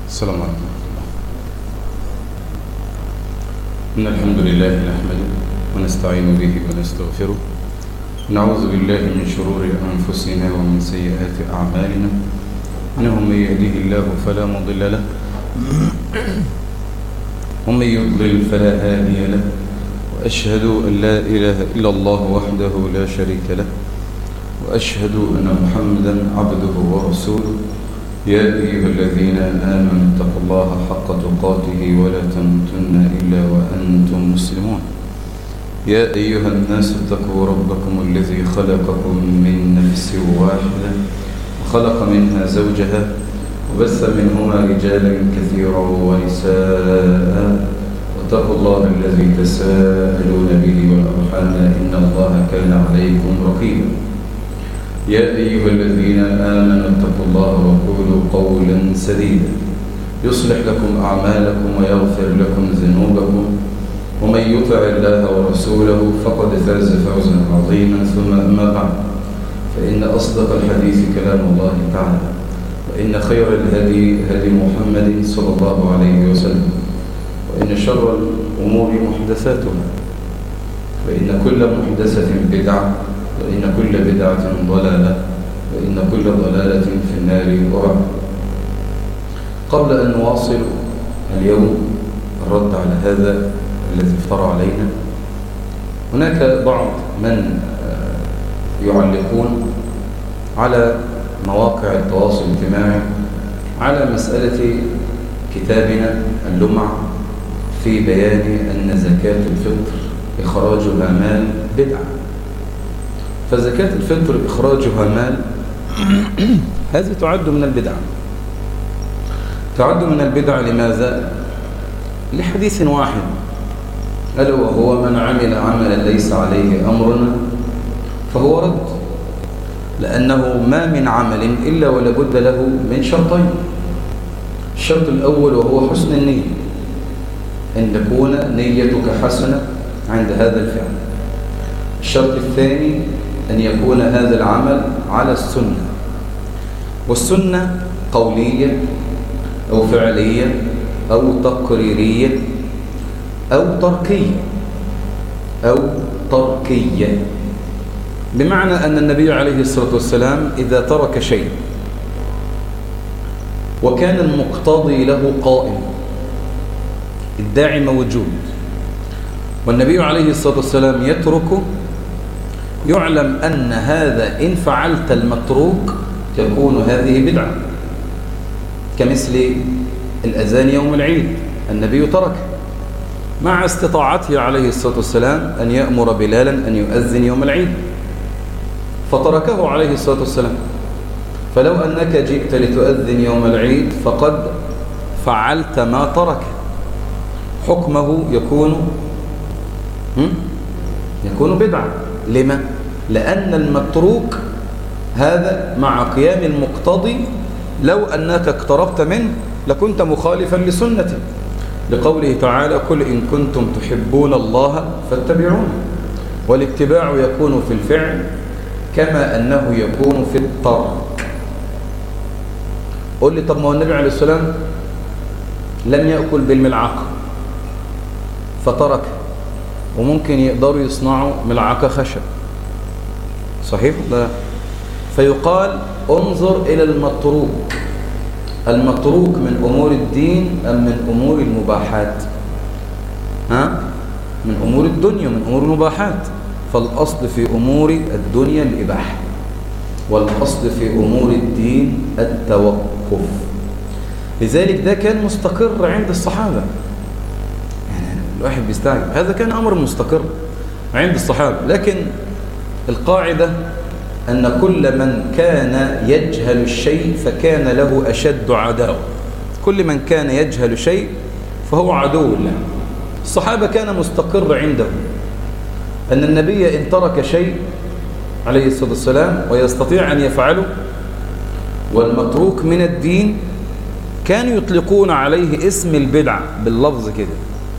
السلام عليكم ورحمة الله إن الحمد لله نحمده ونستعين به ونستغفره نعوذ بالله من شرور أنفسنا ومن سيئات أعمالنا إنه من يهده الله فلا مضل له ومن يضلل فلا هادي له وأشهد أن لا إله إلا الله وحده لا شريك له وأشهد أن محمدا عبده ورسوله يا أيها الذين آمنوا اتقوا الله حق تقاته ولا تموتن إلا وأنتم مسلمون يا أيها الناس اتقوا ربكم الذي خلقكم من نفس واحدة وخلق منها زوجها وبث منهما رجالا كثيرا ونساء واتقوا الله الذي تساءلون به والأرحام إن الله كان عليكم رقيبا يا أيها الذين آمنوا اتقوا الله وقولوا قولا سديدا يصلح لكم أعمالكم ويغفر لكم ذنوبكم ومن يطع الله ورسوله فقد فاز فوزا عظيما ثم أما بعد فإن أصدق الحديث كلام الله تعالى وإن خير الهدي هدي محمد صلى الله عليه وسلم وإن شر الأمور محدثاتها فإن كل محدثة بدعة وإن كل بدعة ضلالة وإن كل ضلالة في النار وبعد قبل أن نواصل اليوم الرد على هذا الذي افترى علينا هناك بعض من يعلقون على مواقع التواصل الاجتماعي على مسألة كتابنا اللمع في بيان أن زكاة الفطر إخراجها مال بدعة فزكاة الفطر إخراجها مال هذه تعد من البدع تعد من البدع لماذا؟ لحديث واحد ألا وهو من عمل عملا ليس عليه أمرنا فهو رد لأنه ما من عمل إلا ولابد له من شرطين الشرط الأول وهو حسن النية أن تكون نيتك حسنة عند هذا الفعل الشرط الثاني أن يكون هذا العمل على السنة والسنة قولية أو فعلية أو تقريرية أو تركية أو تركية بمعنى أن النبي عليه الصلاة والسلام إذا ترك شيء وكان المقتضي له قائم الداعي موجود والنبي عليه الصلاة والسلام يتركه يعلم أن هذا إن فعلت المتروك تكون هذه بدعة كمثل الأذان يوم العيد النبي ترك مع استطاعته عليه الصلاة والسلام أن يأمر بلالا أن يؤذن يوم العيد فتركه عليه الصلاة والسلام فلو أنك جئت لتؤذن يوم العيد فقد فعلت ما ترك حكمه يكون يكون بدعة لما؟ لأن المتروك هذا مع قيام المقتضي لو أنك اقتربت منه لكنت مخالفا لسنته لقوله تعالى قل إن كنتم تحبون الله فاتبعون والاتباع يكون في الفعل كما أنه يكون في الترك قل لي طب ما هو النبي عليه السلام لم يأكل بالملعقة فترك وممكن يقدروا يصنعوا ملعقة خشب صحيح لا فيقال انظر إلى المتروك المتروك من أمور الدين أم من أمور المباحات ها؟ من أمور الدنيا من أمور المباحات فالأصل في أمور الدنيا الإباحة والأصل في أمور الدين التوقف لذلك ده كان مستقر عند الصحابة يعني الواحد بيستعجب هذا كان أمر مستقر عند الصحابة لكن القاعدة أن كل من كان يجهل الشيء فكان له أشد عداوة كل من كان يجهل شيء فهو عدو له الصحابة كان مستقر عندهم أن النبي إن ترك شيء عليه الصلاة والسلام ويستطيع أن يفعله والمتروك من الدين كانوا يطلقون عليه اسم البدع باللفظ كده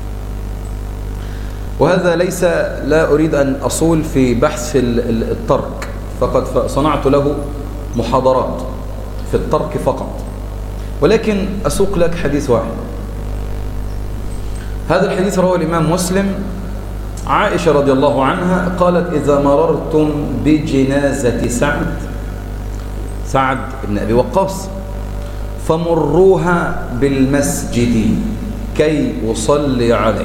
وهذا ليس لا أريد أن أصول في بحث الترك فقد صنعت له محاضرات في الترك فقط ولكن أسوق لك حديث واحد هذا الحديث رواه الإمام مسلم عائشة رضي الله عنها قالت إذا مررتم بجنازة سعد سعد بن أبي وقاص فمروها بالمسجد كي يصلي عليه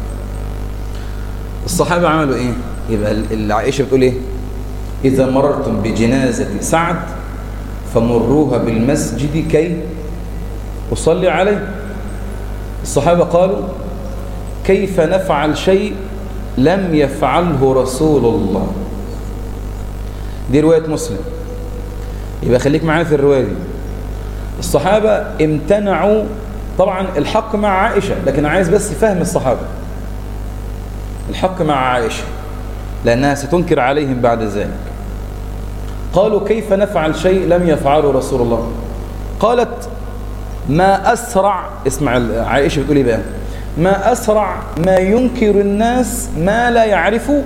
الصحابة عملوا إيه يبقى عائشة بتقول إيه إذا مررتم بجنازة سعد فمروها بالمسجد كي أصلي عليه الصحابة قالوا كيف نفعل شيء لم يفعله رسول الله دي رواية مسلم يبقى خليك معانا في الرواية دي الصحابة امتنعوا طبعا الحق مع عائشة لكن عايز بس فهم الصحابة الحق مع عائشة لأنها ستنكر عليهم بعد ذلك قالوا كيف نفعل شيء لم يفعله رسول الله قالت ما أسرع اسمع عائشة بتقولي بقى ما أسرع ما ينكر الناس ما لا يعرفوا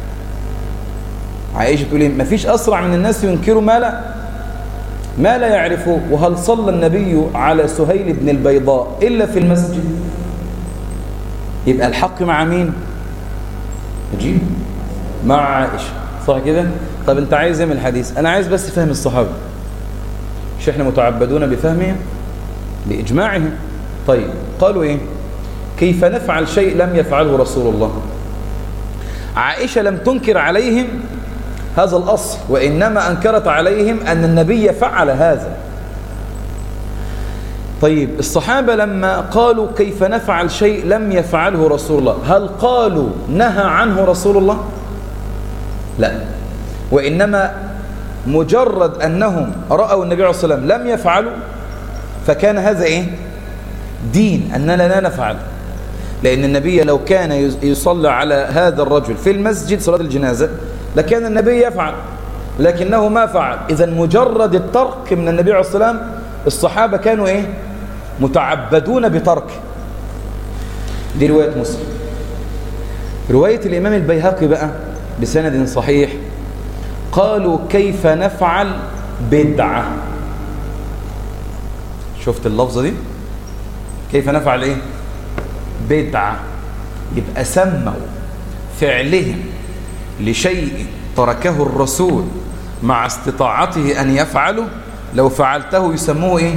عائشة بتقولي ما فيش أسرع من الناس ينكروا ما لا ما لا يعرفوا وهل صلى النبي على سهيل بن البيضاء إلا في المسجد يبقى الحق مع مين عجيب مع عائشة صح كده طب انت عايز ايه من الحديث انا عايز بس فهم الصحابة مش احنا متعبدون بفهمهم بإجماعهم طيب قالوا ايه كيف نفعل شيء لم يفعله رسول الله عائشة لم تنكر عليهم هذا الأصل وإنما أنكرت عليهم أن النبي فعل هذا طيب الصحابة لما قالوا كيف نفعل شيء لم يفعله رسول الله هل قالوا نهى عنه رسول الله لا وإنما مجرد أنهم رأوا النبي عليه الصلاة والسلام لم يفعلوا فكان هذا إيه دين أننا لا نفعل لأن النبي لو كان يصلى على هذا الرجل في المسجد صلاة الجنازة لكان النبي يفعل لكنه ما فعل إذا مجرد الترك من النبي عليه الصلاة والسلام الصحابة كانوا إيه متعبدون بترك دي رواية مسلم رواية الإمام البيهقي بقى بسند صحيح قالوا كيف نفعل بدعة شفت اللفظة دي كيف نفعل ايه بدعة يبقى سموا فعلهم لشيء تركه الرسول مع استطاعته أن يفعله لو فعلته يسموه ايه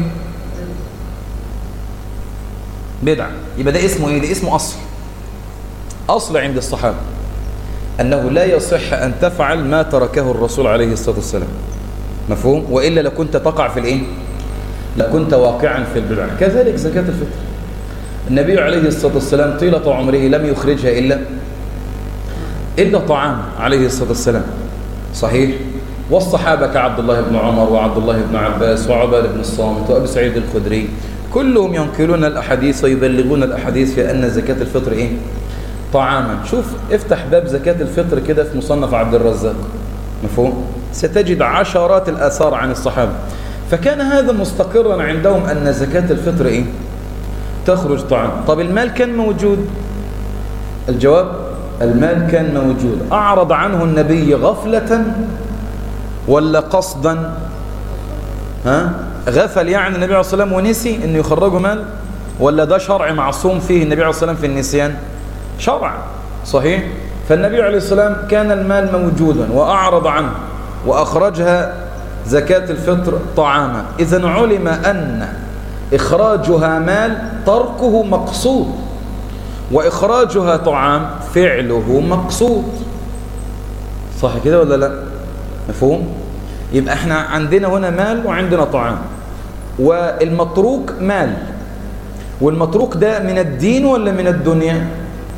بدعة يبقى ده اسمه ايه ده اسمه أصل أصل عند الصحابة أنه لا يصح أن تفعل ما تركه الرسول عليه الصلاة والسلام مفهوم وإلا لكنت تقع في الإيه لكنت واقعا في البدع كذلك زكاة الفطر النبي عليه الصلاة والسلام طيلة عمره لم يخرجها إلا إلا طعام عليه الصلاة والسلام صحيح والصحابة كعبد الله بن عمر وعبد الله بن عباس وعباد بن الصامت وأبي سعيد الخدري كلهم ينقلون الأحاديث ويبلغون الأحاديث في أن زكاة الفطر إيه طعاما شوف افتح باب زكاة الفطر كده في مصنف عبد الرزاق مفهوم ستجد عشرات الآثار عن الصحابة فكان هذا مستقرا عندهم أن زكاة الفطر إيه تخرج طعام طب المال كان موجود الجواب المال كان موجود أعرض عنه النبي غفلة ولا قصدا ها غفل يعني النبي عليه الصلاة والسلام ونسي أنه يخرجه مال ولا ده شرع معصوم فيه النبي عليه الصلاة والسلام في النسيان شرع صحيح فالنبي عليه السلام كان المال موجودا وأعرض عنه وأخرجها زكاة الفطر طعاما إذا علم أن إخراجها مال تركه مقصود وإخراجها طعام فعله مقصود صح كده ولا لا مفهوم يبقى احنا عندنا هنا مال وعندنا طعام والمتروك مال والمتروك ده من الدين ولا من الدنيا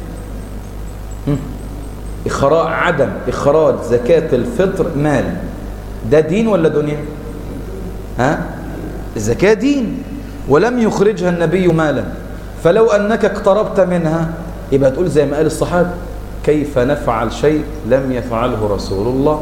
إخراج عدم إخراج زكاة الفطر مال ده دين ولا دنيا ها الزكاة دين ولم يخرجها النبي مالا فلو أنك اقتربت منها يبقى تقول زي ما قال الصحابة كيف نفعل شيء لم يفعله رسول الله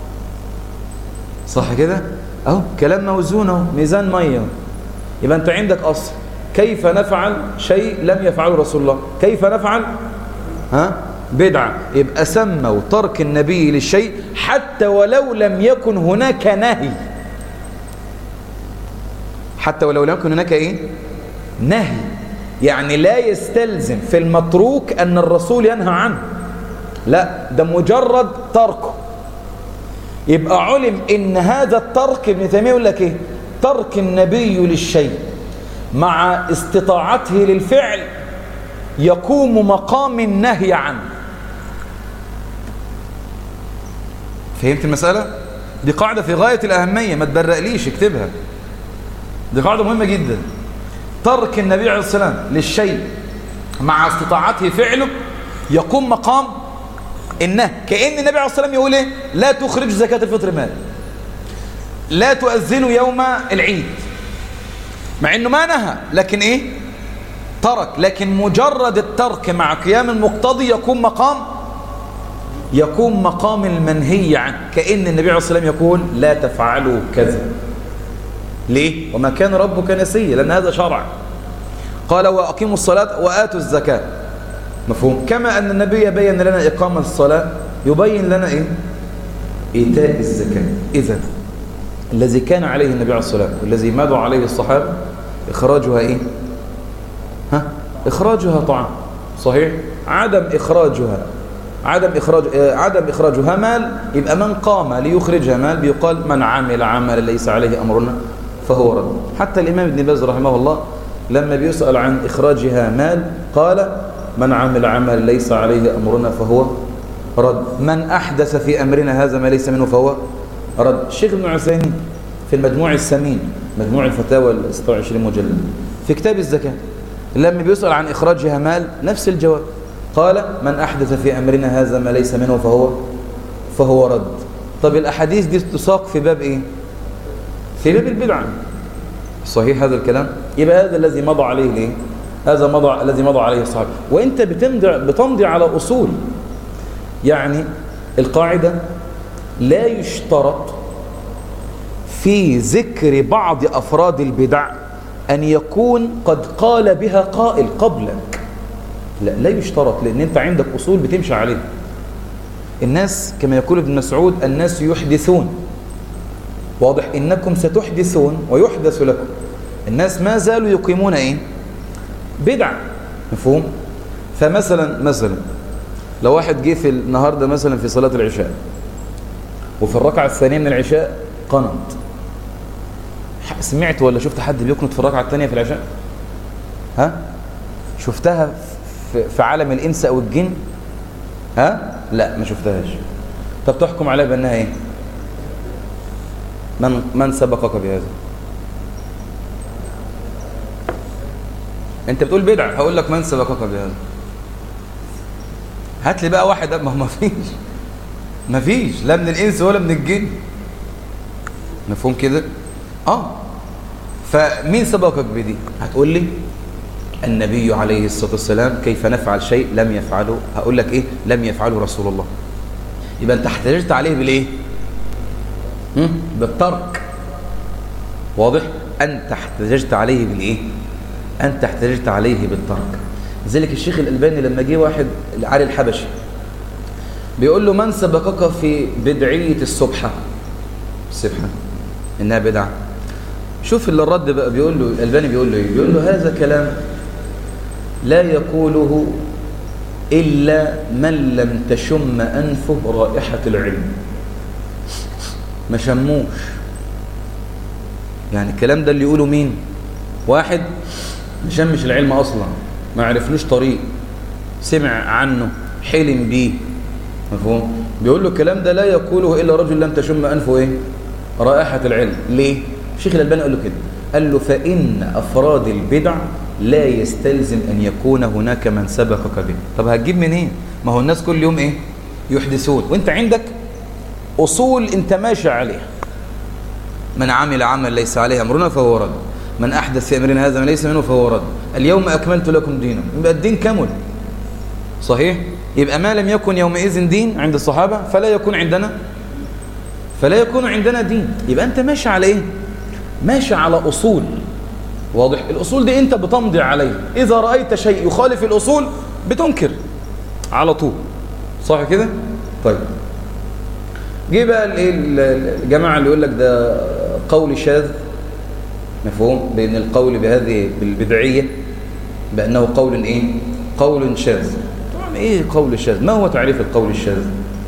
صح كده اهو كلام موزون اهو ميزان ميه يبقى انت عندك اصل كيف نفعل شيء لم يفعله رسول الله كيف نفعل ها بدعة يبقى سموا ترك النبي للشيء حتى ولو لم يكن هناك نهي حتى ولو لم يكن هناك ايه نهي يعني لا يستلزم في المتروك ان الرسول ينهى عنه لا ده مجرد تركه يبقى علم ان هذا الترك ابن تيميه يقول لك ايه ترك النبي للشيء مع استطاعته للفعل يقوم مقام النهي عنه فهمت المسألة؟ دي قاعدة في غاية الأهمية ما تبرقليش اكتبها دي قاعدة مهمة جدا ترك النبي عليه الصلاة والسلام للشيء مع استطاعته فعله يقوم مقام النهي كأن النبي عليه الصلاة والسلام يقول ايه لا تخرج زكاة الفطر مال لا تؤذنوا يوم العيد مع انه ما نهى لكن ايه ترك لكن مجرد الترك مع قيام المقتضي يكون مقام يكون مقام المنهي عنه كأن النبي عليه الصلاة والسلام يقول لا تفعلوا كذا ليه؟ وما كان ربك نسيا لأن هذا شرع قال وأقيموا الصلاة وآتوا الزكاة مفهوم كما أن النبي بين لنا إقامة الصلاة يبين لنا إيه؟ إيتاء الزكاة إذا الذي كان عليه النبي عليه الصلاة والسلام والذي مضى عليه الصحابة إخراجها إيه؟ ها؟ إخراجها طعام صحيح؟ عدم إخراجها عدم إخراج عدم إخراجها مال يبقى من قام ليخرجها مال بيقال من عمل عملا ليس عليه أمرنا فهو رد حتى الإمام ابن باز رحمه الله لما بيسأل عن إخراجها مال قال من عمل عمل ليس عليه أمرنا فهو رد من أحدث في أمرنا هذا ما ليس منه فهو رد الشيخ ابن عثيمين في المجموع السمين مجموع الفتاوى ال 26 مجلد في كتاب الزكاة لما بيسأل عن إخراجها مال نفس الجواب قال من أحدث في أمرنا هذا ما ليس منه فهو فهو رد طب الأحاديث دي تساق في باب إيه في باب البدعة صحيح هذا الكلام يبقى هذا الذي مضى عليه ليه هذا مضى الذي مضى عليه الصحابة وانت بتمضي بتمضي على أصول يعني القاعدة لا يشترط في ذكر بعض أفراد البدع أن يكون قد قال بها قائل قبلك لا لا يشترط لأن أنت عندك أصول بتمشي عليها الناس كما يقول ابن مسعود الناس يحدثون واضح إنكم ستحدثون ويحدث لكم الناس ما زالوا يقيمون إيه بدع مفهوم فمثلا مثلا لو واحد جه في النهاردة مثلا في صلاة العشاء وفي الركعة الثانية من العشاء قنط سمعت ولا شفت حد بيقنط في الركعة الثانية في العشاء ها شفتها في عالم الإنس أو الجن ها لا ما شفتهاش طب تحكم عليها بأنها إيه من, من سبقك بهذا انت بتقول بدعة هقول لك من سبقك بهذا هات لي بقى واحد ما ما فيش ما فيش لا من الانس ولا من الجن مفهوم كده اه فمين سبقك بدي هتقول لي النبي عليه الصلاة والسلام كيف نفعل شيء لم يفعله هقول لك ايه لم يفعله رسول الله يبقى انت احتجت عليه بالايه بالترك واضح انت احتجت عليه بالايه انت احتجت عليه بالترك لذلك الشيخ الالباني لما جه واحد علي الحبشي بيقول له من سبقك في بدعيه السبحه السبحه انها بدعه شوف اللي الرد بقى بيقول له الالباني بيقول له ايه بيقول له هذا كلام لا يقوله الا من لم تشم انفه رائحه العلم ما شموش يعني الكلام ده اللي يقوله مين واحد ما شمش العلم اصلا ما عرفلوش طريق سمع عنه حلم بيه مفهوم بيقول له الكلام ده لا يقوله الا رجل لم تشم انفه ايه رائحه العلم ليه الشيخ الالباني قال له كده قال له فان افراد البدع لا يستلزم ان يكون هناك من سبقك به طب هتجيب منين إيه؟ ما هو الناس كل يوم ايه يحدثون وانت عندك أصول أنت ماشي عليها من عمل عمل ليس عليه أمرنا فهو رد من أحدث في أمرنا هذا ما ليس منه فهو رد اليوم أكملت لكم دينكم يبقى الدين كمل صحيح يبقى ما لم يكن يومئذ دين عند الصحابة فلا يكون عندنا فلا يكون عندنا دين يبقى أنت ماشي على إيه ماشي على أصول واضح الأصول دي أنت بتمضي عليها إذا رأيت شيء يخالف الأصول بتنكر على طول صح كده طيب جه بقى الايه الجماعه اللي يقول لك ده قول شاذ مفهوم بين القول بهذه بالبدعية بأنه قول إيه قول شاذ طبعا إيه قول الشاذ ما هو تعريف القول الشاذ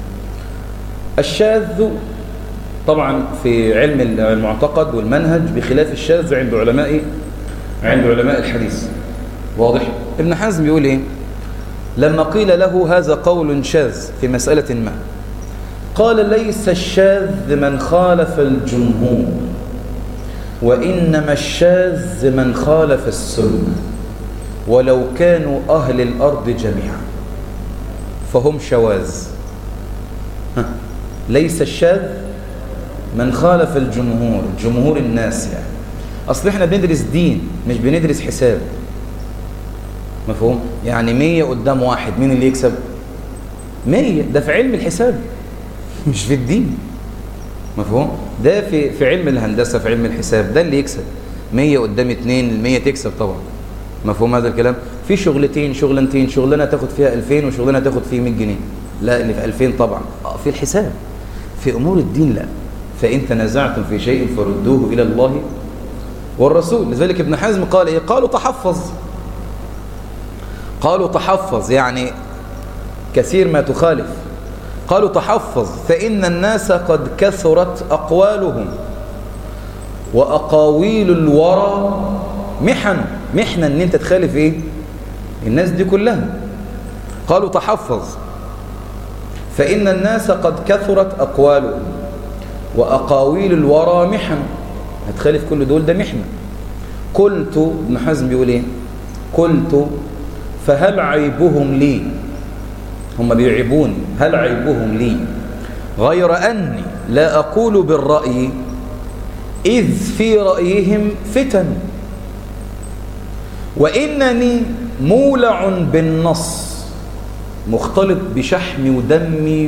الشاذ طبعا في علم المعتقد والمنهج بخلاف الشاذ عند علماء عند علماء الحديث واضح ابن حزم بيقول ايه لما قيل له هذا قول شاذ في مسألة ما قال ليس الشاذ من خالف الجمهور وإنما الشاذ من خالف السنة ولو كانوا أهل الأرض جميعا فهم شواذ ليس الشاذ من خالف الجمهور جمهور الناس يعني أصل احنا بندرس دين مش بندرس حساب مفهوم يعني مية قدام واحد مين اللي يكسب مية ده في علم الحساب مش في الدين مفهوم ده في في علم الهندسة في علم الحساب ده اللي يكسب مية قدام اتنين المية تكسب طبعا مفهوم هذا الكلام في شغلتين شغلانتين شغلانه تاخد فيها 2000 وشغلانه تاخد فيه 100 جنيه لا اللي في 2000 طبعا آه في الحساب في امور الدين لا فان تنازعتم في شيء فردوه الى الله والرسول لذلك ابن حزم قال ايه قالوا تحفظ قالوا تحفظ يعني كثير ما تخالف قالوا تحفظ فإن الناس قد كثرت أقوالهم وأقاويل الورى محن محنة ان انت تخالف ايه الناس دي كلها قالوا تحفظ فإن الناس قد كثرت أقوالهم وأقاويل الورى محن هتخالف كل دول ده محنة قلت ابن حزم بيقول ايه قلت فهل عيبهم لي هم بيعيبوني هل عيبهم لي غير أني لا أقول بالرأي إذ في رأيهم فتن وإنني مولع بالنص مختلط بشحمي ودمي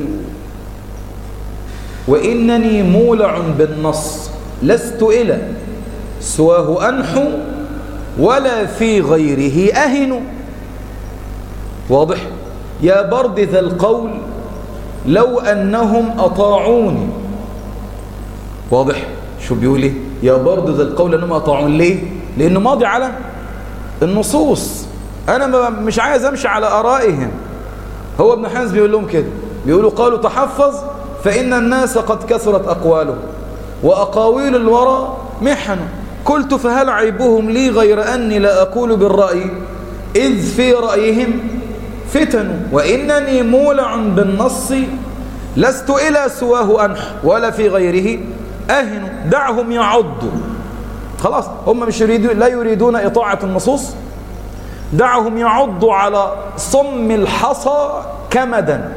وإنني مولع بالنص لست إلى سواه أنحو ولا في غيره أهن واضح يا برد ذا القول لو أنهم أطاعوني واضح شو بيقول ايه يا برد ذا القول أنهم أطاعون ليه لأنه ماضي على النصوص أنا مش عايز أمشي على أرائهم هو ابن حزم بيقول لهم كده بيقولوا قالوا تحفظ فإن الناس قد كثرت أقوالهم وأقاويل الورى محن قلت فهل عيبهم لي غير أني لا أقول بالرأي إذ في رأيهم فتن وإنني مولع بالنص لست إلى سواه أنح ولا في غيره أهن دعهم يعضوا خلاص هم مش يريدون لا يريدون إطاعة النصوص دعهم يعضوا على صم الحصى كمدا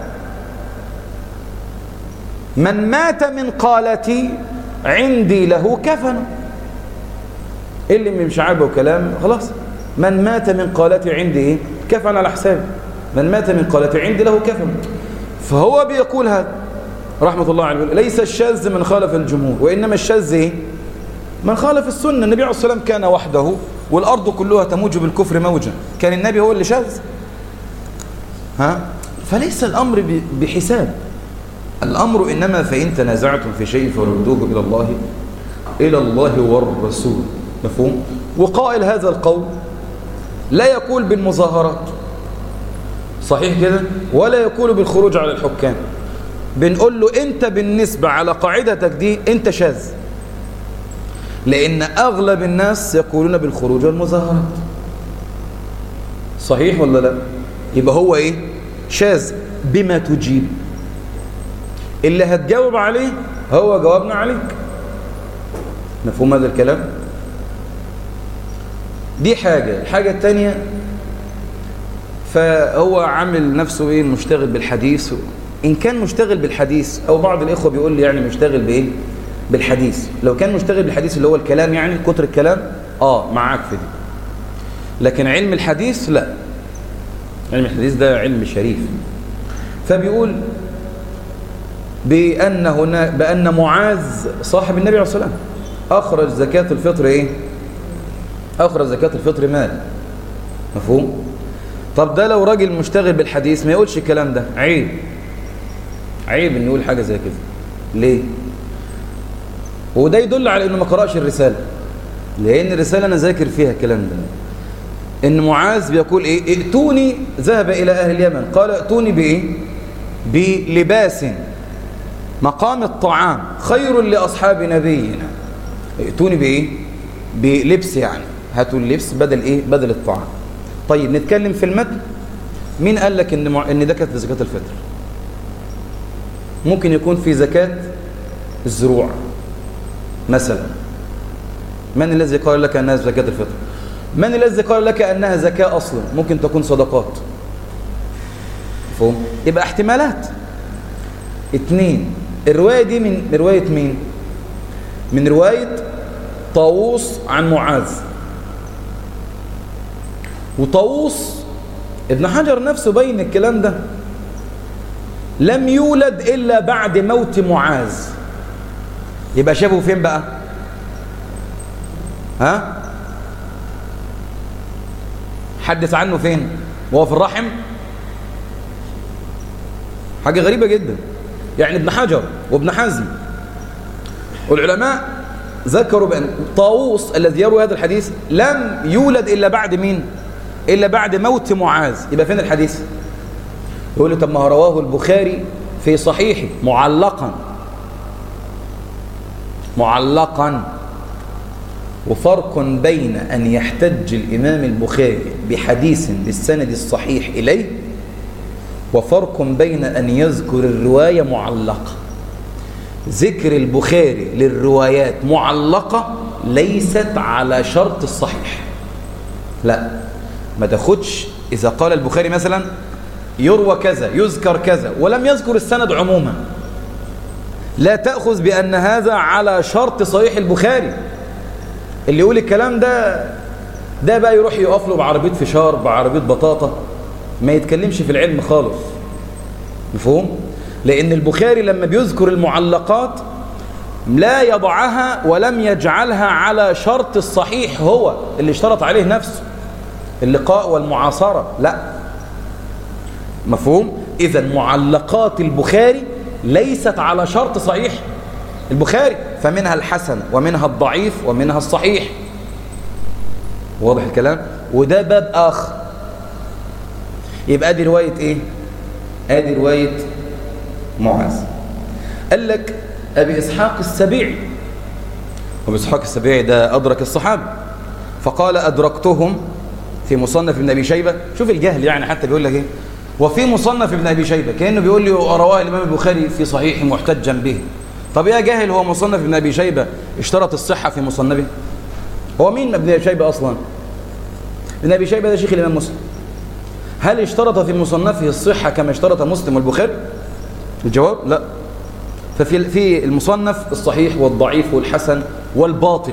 من مات من قالتي عندي له كفن اللي مش عاجبه كلام خلاص من مات من قالتي عندي ايه كفن على حسابي من مات من قالتي عندي له كفن فهو بيقول هذا رحمة الله عليه ليس الشاذ من خالف الجمهور وإنما الشاذ ايه من خالف السنة النبي عليه الصلاة والسلام كان وحده والأرض كلها تموج بالكفر موجا كان النبي هو اللي شاذ ها فليس الأمر بحساب الأمر إنما فإن تنازعتم في شيء فردوه إلى الله إلى الله والرسول مفهوم وقائل هذا القول لا يقول بالمظاهرات صحيح كده ولا يقول بالخروج على الحكام بنقول له انت بالنسبة على قاعدتك دي انت شاذ لان اغلب الناس يقولون بالخروج والمظاهرات صحيح ولا لا يبقى هو ايه شاذ بما تجيب اللي هتجاوب عليه هو جوابنا عليك مفهوم هذا الكلام دي حاجة الحاجة التانية فهو عامل نفسه ايه مشتغل بالحديث ان كان مشتغل بالحديث او بعض الاخوة بيقول لي يعني مشتغل بايه بالحديث لو كان مشتغل بالحديث اللي هو الكلام يعني كتر الكلام اه معاك في دي لكن علم الحديث لا علم الحديث ده علم شريف فبيقول بأن هنا بأن معاذ صاحب النبي عليه الصلاة والسلام أخرج زكاة الفطر إيه؟ أخرج زكاة الفطر مال مفهوم؟ طب ده لو راجل مشتغل بالحديث ما يقولش الكلام ده عيب عيب إنه يقول حاجة زي كده ليه؟ وده يدل على إنه ما قرأش الرسالة لان الرساله انا ذاكر فيها الكلام ده ان معاذ بيقول ايه ائتوني ذهب الى اهل اليمن قال ائتوني بايه بلباس مقام الطعام خير لاصحاب نبينا ائتوني بايه بلبس يعني هاتوا اللبس بدل ايه بدل الطعام طيب نتكلم في المتن مين قال لك ان مع... ان ده كانت في زكاه الفطر ممكن يكون في زكاه الزروع مثلا من الذي قال لك انها زكاه الفطر من الذي قال لك انها زكاه اصلا ممكن تكون صدقات مفهوم يبقى احتمالات اتنين الروايه دي من روايه مين من روايه طاووس عن معاذ وطاووس ابن حجر نفسه بين الكلام ده لم يولد إلا بعد موت معاذ يبقى شافه فين بقى ها حدث عنه فين وهو في الرحم حاجة غريبة جدا يعني ابن حجر وابن حزم والعلماء ذكروا بأن طاووس الذي يروي هذا الحديث لم يولد إلا بعد مين إلا بعد موت معاذ يبقى فين الحديث يقول له طب ما رواه البخاري في صحيحه معلقا معلقا وفرق بين أن يحتج الإمام البخاري بحديث بالسند الصحيح إليه وفرق بين أن يذكر الرواية معلقة ذكر البخاري للروايات معلقة ليست على شرط الصحيح لا ما تاخدش إذا قال البخاري مثلا يروى كذا يذكر كذا ولم يذكر السند عموما لا تأخذ بأن هذا على شرط صحيح البخاري اللي يقول الكلام ده ده بقى يروح يقف له بعربية فشار بعربية بطاطا ما يتكلمش في العلم خالص مفهوم؟ لأن البخاري لما بيذكر المعلقات لا يضعها ولم يجعلها على شرط الصحيح هو اللي اشترط عليه نفسه اللقاء والمعاصرة لا مفهوم؟ إذا معلقات البخاري ليست على شرط صحيح البخاري فمنها الحسن ومنها الضعيف ومنها الصحيح واضح الكلام؟ وده باب آخر يبقى دي رواية إيه؟ ادي رواية معاذ قال لك أبي إسحاق السبيعي أبي إسحاق السبيعي ده أدرك الصحابة فقال أدركتهم في مصنف ابن أبي شيبة شوف الجهل يعني حتى بيقول لك إيه وفي مصنف ابن أبي شيبة كأنه بيقول لي رواه الإمام البخاري في صحيح محتجا به طب يا جاهل هو مصنف ابن أبي شيبة اشترط الصحة في مصنفه هو مين ابن أبي شيبة أصلا ابن أبي شيبة ده شيخ الإمام مسلم هل اشترط في مصنفه الصحة كما اشترط مسلم والبخاري الجواب لا ففي في المصنف الصحيح والضعيف والحسن والباطل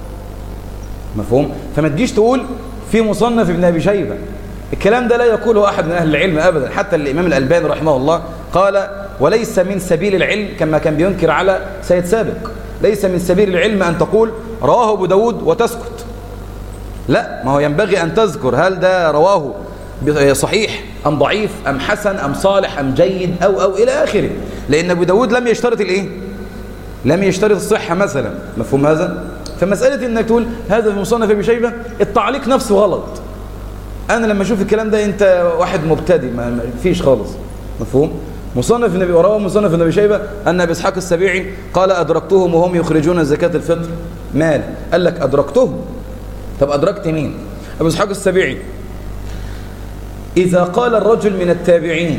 مفهوم فما تجيش تقول في مصنف ابن ابي شيبه الكلام ده لا يقوله احد من اهل العلم ابدا حتى الامام الالباني رحمه الله قال وليس من سبيل العلم كما كان بينكر على سيد سابق ليس من سبيل العلم ان تقول رواه ابو داود وتسكت لا ما هو ينبغي ان تذكر هل ده رواه صحيح أم ضعيف أم حسن أم صالح أم جيد أو أو إلى آخره لأن أبو داود لم يشترط الإيه لم يشترط الصحة مثلا مفهوم هذا فمسألة إنك تقول هذا في مصنف ابي شيبة التعليق نفسه غلط أنا لما أشوف الكلام ده أنت واحد مبتدئ ما فيش خالص مفهوم مصنف النبي وراه مصنف النبي شيبة أن أبي إسحاق السبيعي قال أدركتهم وهم يخرجون زكاة الفطر مال قال لك أدركتهم طب أدركت مين أبو إسحاق السبيعي إذا قال الرجل من التابعين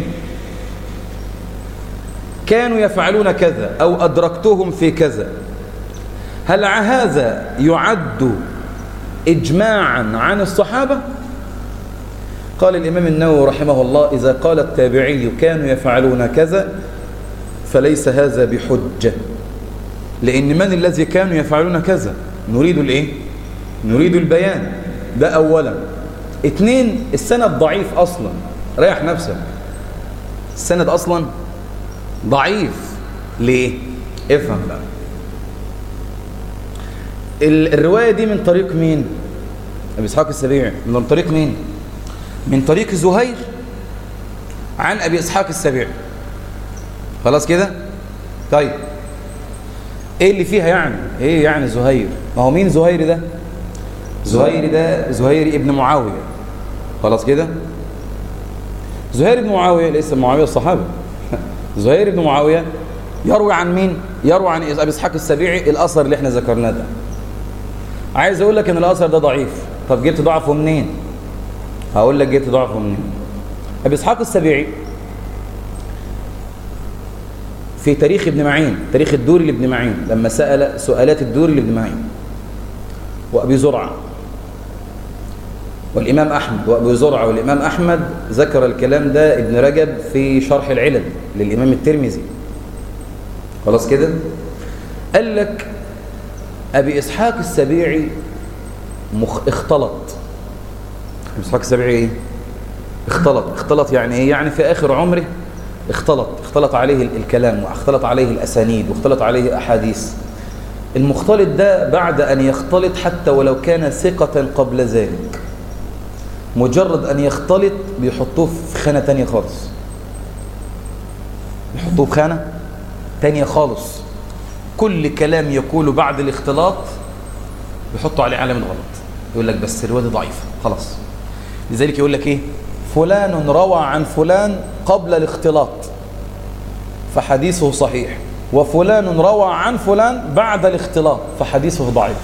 كانوا يفعلون كذا أو أدركتهم في كذا هل هذا يعد إجماعا عن الصحابة قال الإمام النووي رحمه الله إذا قال التابعي كانوا يفعلون كذا فليس هذا بحجة لأن من الذي كانوا يفعلون كذا نريد الإيه؟ نريد البيان ده أولا اتنين السند ضعيف أصلا ريح نفسك السند أصلا ضعيف ليه؟ افهم بقى الرواية دي من طريق مين؟ أبي إسحاق السبيعي من طريق مين؟ من طريق زهير عن أبي إسحاق السبيعي خلاص كده؟ طيب ايه اللي فيها يعني؟ ايه يعني زهير؟ ما هو مين زهير ده؟ زهير ده زهير ابن معاوية خلاص كده زهير بن معاوية ليس معاوية الصحابي زهير بن معاوية يروي عن مين يروي عن ابي اسحاق السبيعي الاثر اللي احنا ذكرناه ده عايز اقول لك ان الاثر ده ضعيف طب جبت ضعفه منين هقول لك جبت ضعفه منين ابي اسحاق السبيعي في تاريخ ابن معين تاريخ الدوري لابن معين لما سأل سؤالات الدوري لابن معين وأبي زرعة والإمام أحمد وأبي زرعة والإمام أحمد ذكر الكلام ده ابن رجب في شرح العلل للإمام الترمذي خلاص كده قال لك أبي إسحاق السبيعي مخ... اختلط أبي إسحاق السبيعي إيه؟ اختلط اختلط يعني إيه؟ يعني في آخر عمره اختلط اختلط عليه الكلام واختلط عليه الأسانيد واختلط عليه أحاديث المختلط ده بعد أن يختلط حتى ولو كان ثقة قبل ذلك مجرد أن يختلط بيحطوه في خانة تانية خالص يحطوه في خانة تانية خالص كل كلام يقوله بعد الاختلاط يحطوا عليه علامة غلط يقول لك بس الرواية دي ضعيفة خلاص لذلك يقول لك ايه فلان روى عن فلان قبل الاختلاط فحديثه صحيح وفلان روى عن فلان بعد الاختلاط فحديثه ضعيف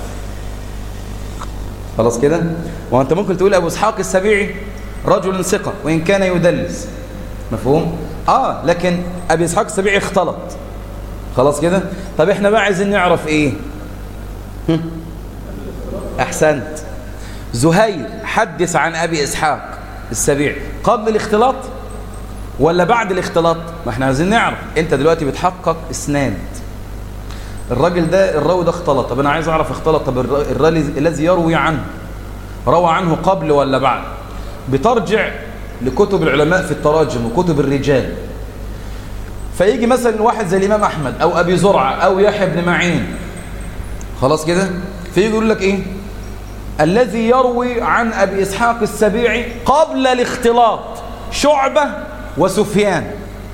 خلاص كده وانت ممكن تقول ابو اسحاق السبيعي رجل ثقه وان كان يدلس مفهوم اه لكن ابي اسحاق السبيعي اختلط خلاص كده طب احنا بقى عايزين نعرف ايه هم؟ احسنت زهير حدث عن ابي اسحاق السبيعي قبل الاختلاط ولا بعد الاختلاط ما احنا عايزين نعرف انت دلوقتي بتحقق اسناد الراجل ده الراوي ده اختلط طب انا عايز اعرف اختلط طب الراوي الذي يروي عنه روى عنه قبل ولا بعد بترجع لكتب العلماء في التراجم وكتب الرجال فيجي مثلا واحد زي الامام احمد او ابي زرعه او يحيى بن معين خلاص كده فيجي يقول لك ايه الذي يروي عن ابي اسحاق السبيعي قبل الاختلاط شعبه وسفيان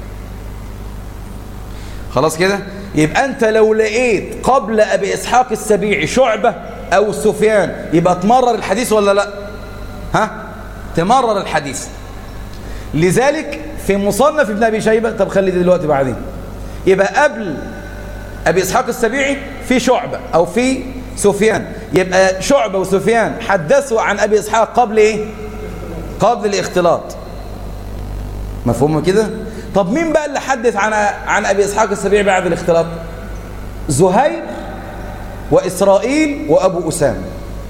خلاص كده يبقى انت لو لقيت قبل ابي اسحاق السبيعي شعبة او سفيان يبقى تمرر الحديث ولا لا ها تمرر الحديث لذلك في مصنف ابن ابي شيبة طب خلي دي دلوقتي بعدين يبقى قبل ابي اسحاق السبيعي في شعبة او في سفيان يبقى شعبة وسفيان حدثوا عن ابي اسحاق قبل ايه قبل الاختلاط مفهوم كده طب مين بقى اللي حدث عن عن ابي اسحاق السبيعي بعد الاختلاط زهير واسرائيل وابو اسامه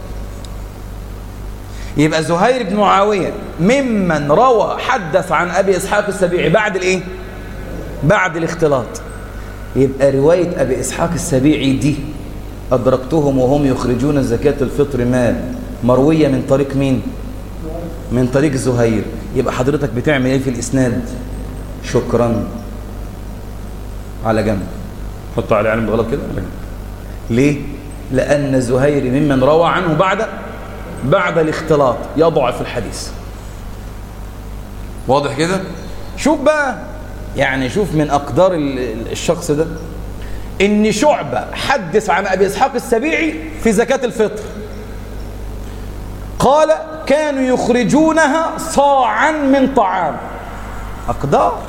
يبقى زهير بن معاويه ممن روى حدث عن ابي اسحاق السبيعي بعد الايه بعد الاختلاط يبقى روايه ابي اسحاق السبيعي دي ادركتهم وهم يخرجون زكاه الفطر مال مرويه من طريق مين من طريق زهير يبقى حضرتك بتعمل ايه في الاسناد شكرا على جنب حط على علم غلط كده على جنب ليه لان زهير ممن روى عنه بعد بعد الاختلاط يضعف الحديث واضح كده شوف بقى يعني شوف من اقدار الشخص ده ان شعبة حدث عن ابي اسحاق السبيعي في زكاة الفطر قال كانوا يخرجونها صاعا من طعام أقدار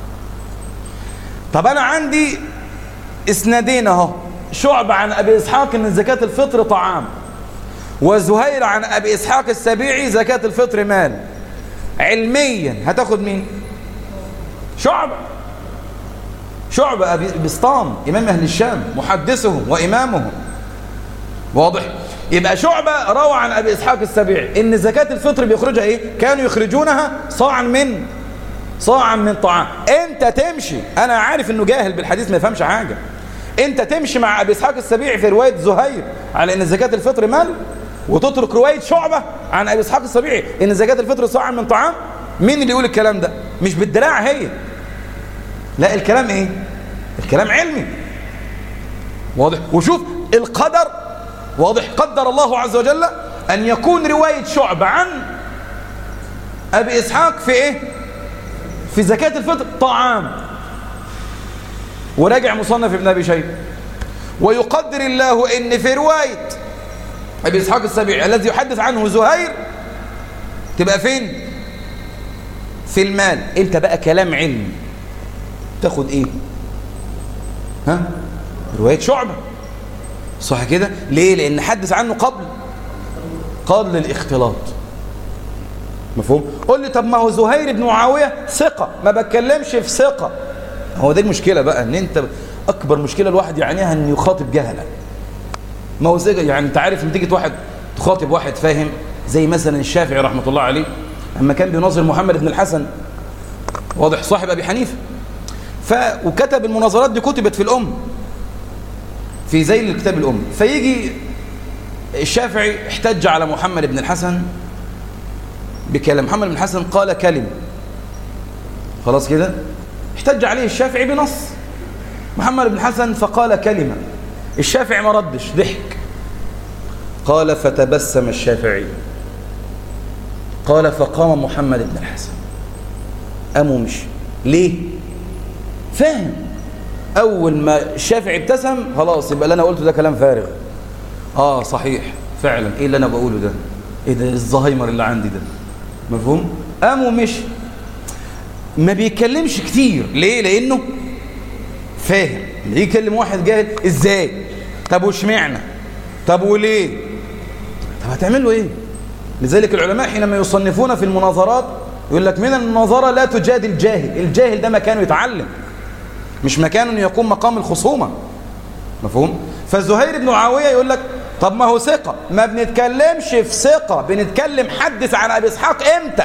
طب أنا عندي اسنادين اهو شعب عن أبي إسحاق أن زكاة الفطر طعام وزهير عن أبي إسحاق السبيعي زكاة الفطر مال علميا هتاخد مين شعبة شعبة أبي بسطام إمام أهل الشام محدثهم وإمامهم واضح يبقى شعبة روى عن أبي إسحاق السبيعي إن زكاة الفطر بيخرجها إيه كانوا يخرجونها صاعا من صاعا من طعام أنت تمشي أنا عارف إنه جاهل بالحديث ما يفهمش حاجة أنت تمشي مع أبي إسحاق السبيعي في رواية زهير على إن زكاة الفطر مال وتترك رواية شعبة عن أبي إسحاق السبيعي إن زكاة الفطر صاعا من طعام مين اللي يقول الكلام ده مش بالدراع هي لا الكلام إيه الكلام علمي واضح وشوف القدر واضح قدر الله عز وجل أن يكون رواية شعب عن أبي إسحاق في إيه في زكاة الفطر طعام وراجع مصنف ابن أبي شيبة ويقدر الله إن في رواية أبي إسحاق السبيعي الذي يحدث عنه زهير تبقى فين في المال انت بقى كلام علم تاخد ايه ها رواية شعبة صح كده ليه لان حدث عنه قبل قبل الاختلاط مفهوم قول لي طب ما هو زهير بن معاوية ثقة ما بتكلمش في ثقة هو دي المشكلة بقى ان انت اكبر مشكلة الواحد يعنيها ان يخاطب جهلة ما هو زي يعني انت عارف لما تيجي واحد تخاطب واحد فاهم زي مثلا الشافعي رحمة الله عليه اما كان بيناظر محمد بن الحسن واضح صاحب ابي حنيفه ف وكتب المناظرات دي كتبت في الام في زي الكتاب الام فيجي الشافعي احتج على محمد بن الحسن بكلام محمد بن الحسن قال كلمه خلاص كده احتج عليه الشافعي بنص محمد بن الحسن فقال كلمه الشافعي ما ردش ضحك قال فتبسم الشافعي قال فقام محمد بن الحسن قام ومشي ليه فاهم اول ما الشافعي ابتسم خلاص يبقى اللي انا قلته ده كلام فارغ اه صحيح فعلا ايه اللي انا بقوله ده ايه ده الزهايمر اللي عندي ده مفهوم قام ومشي ما بيتكلمش كتير ليه لانه فاهم ليه يكلم واحد جاهل ازاي طب واشمعنى طب وليه طب هتعمل له ايه لذلك العلماء حينما يصنفون في المناظرات يقول لك من المناظرة لا تجادل الجاهل الجاهل ده مكانه يتعلم مش مكانه يقوم مقام الخصومة مفهوم فزهير بن معاوية يقول لك طب ما هو ثقة ما بنتكلمش في ثقة بنتكلم حدث عن أبي إسحاق إمتى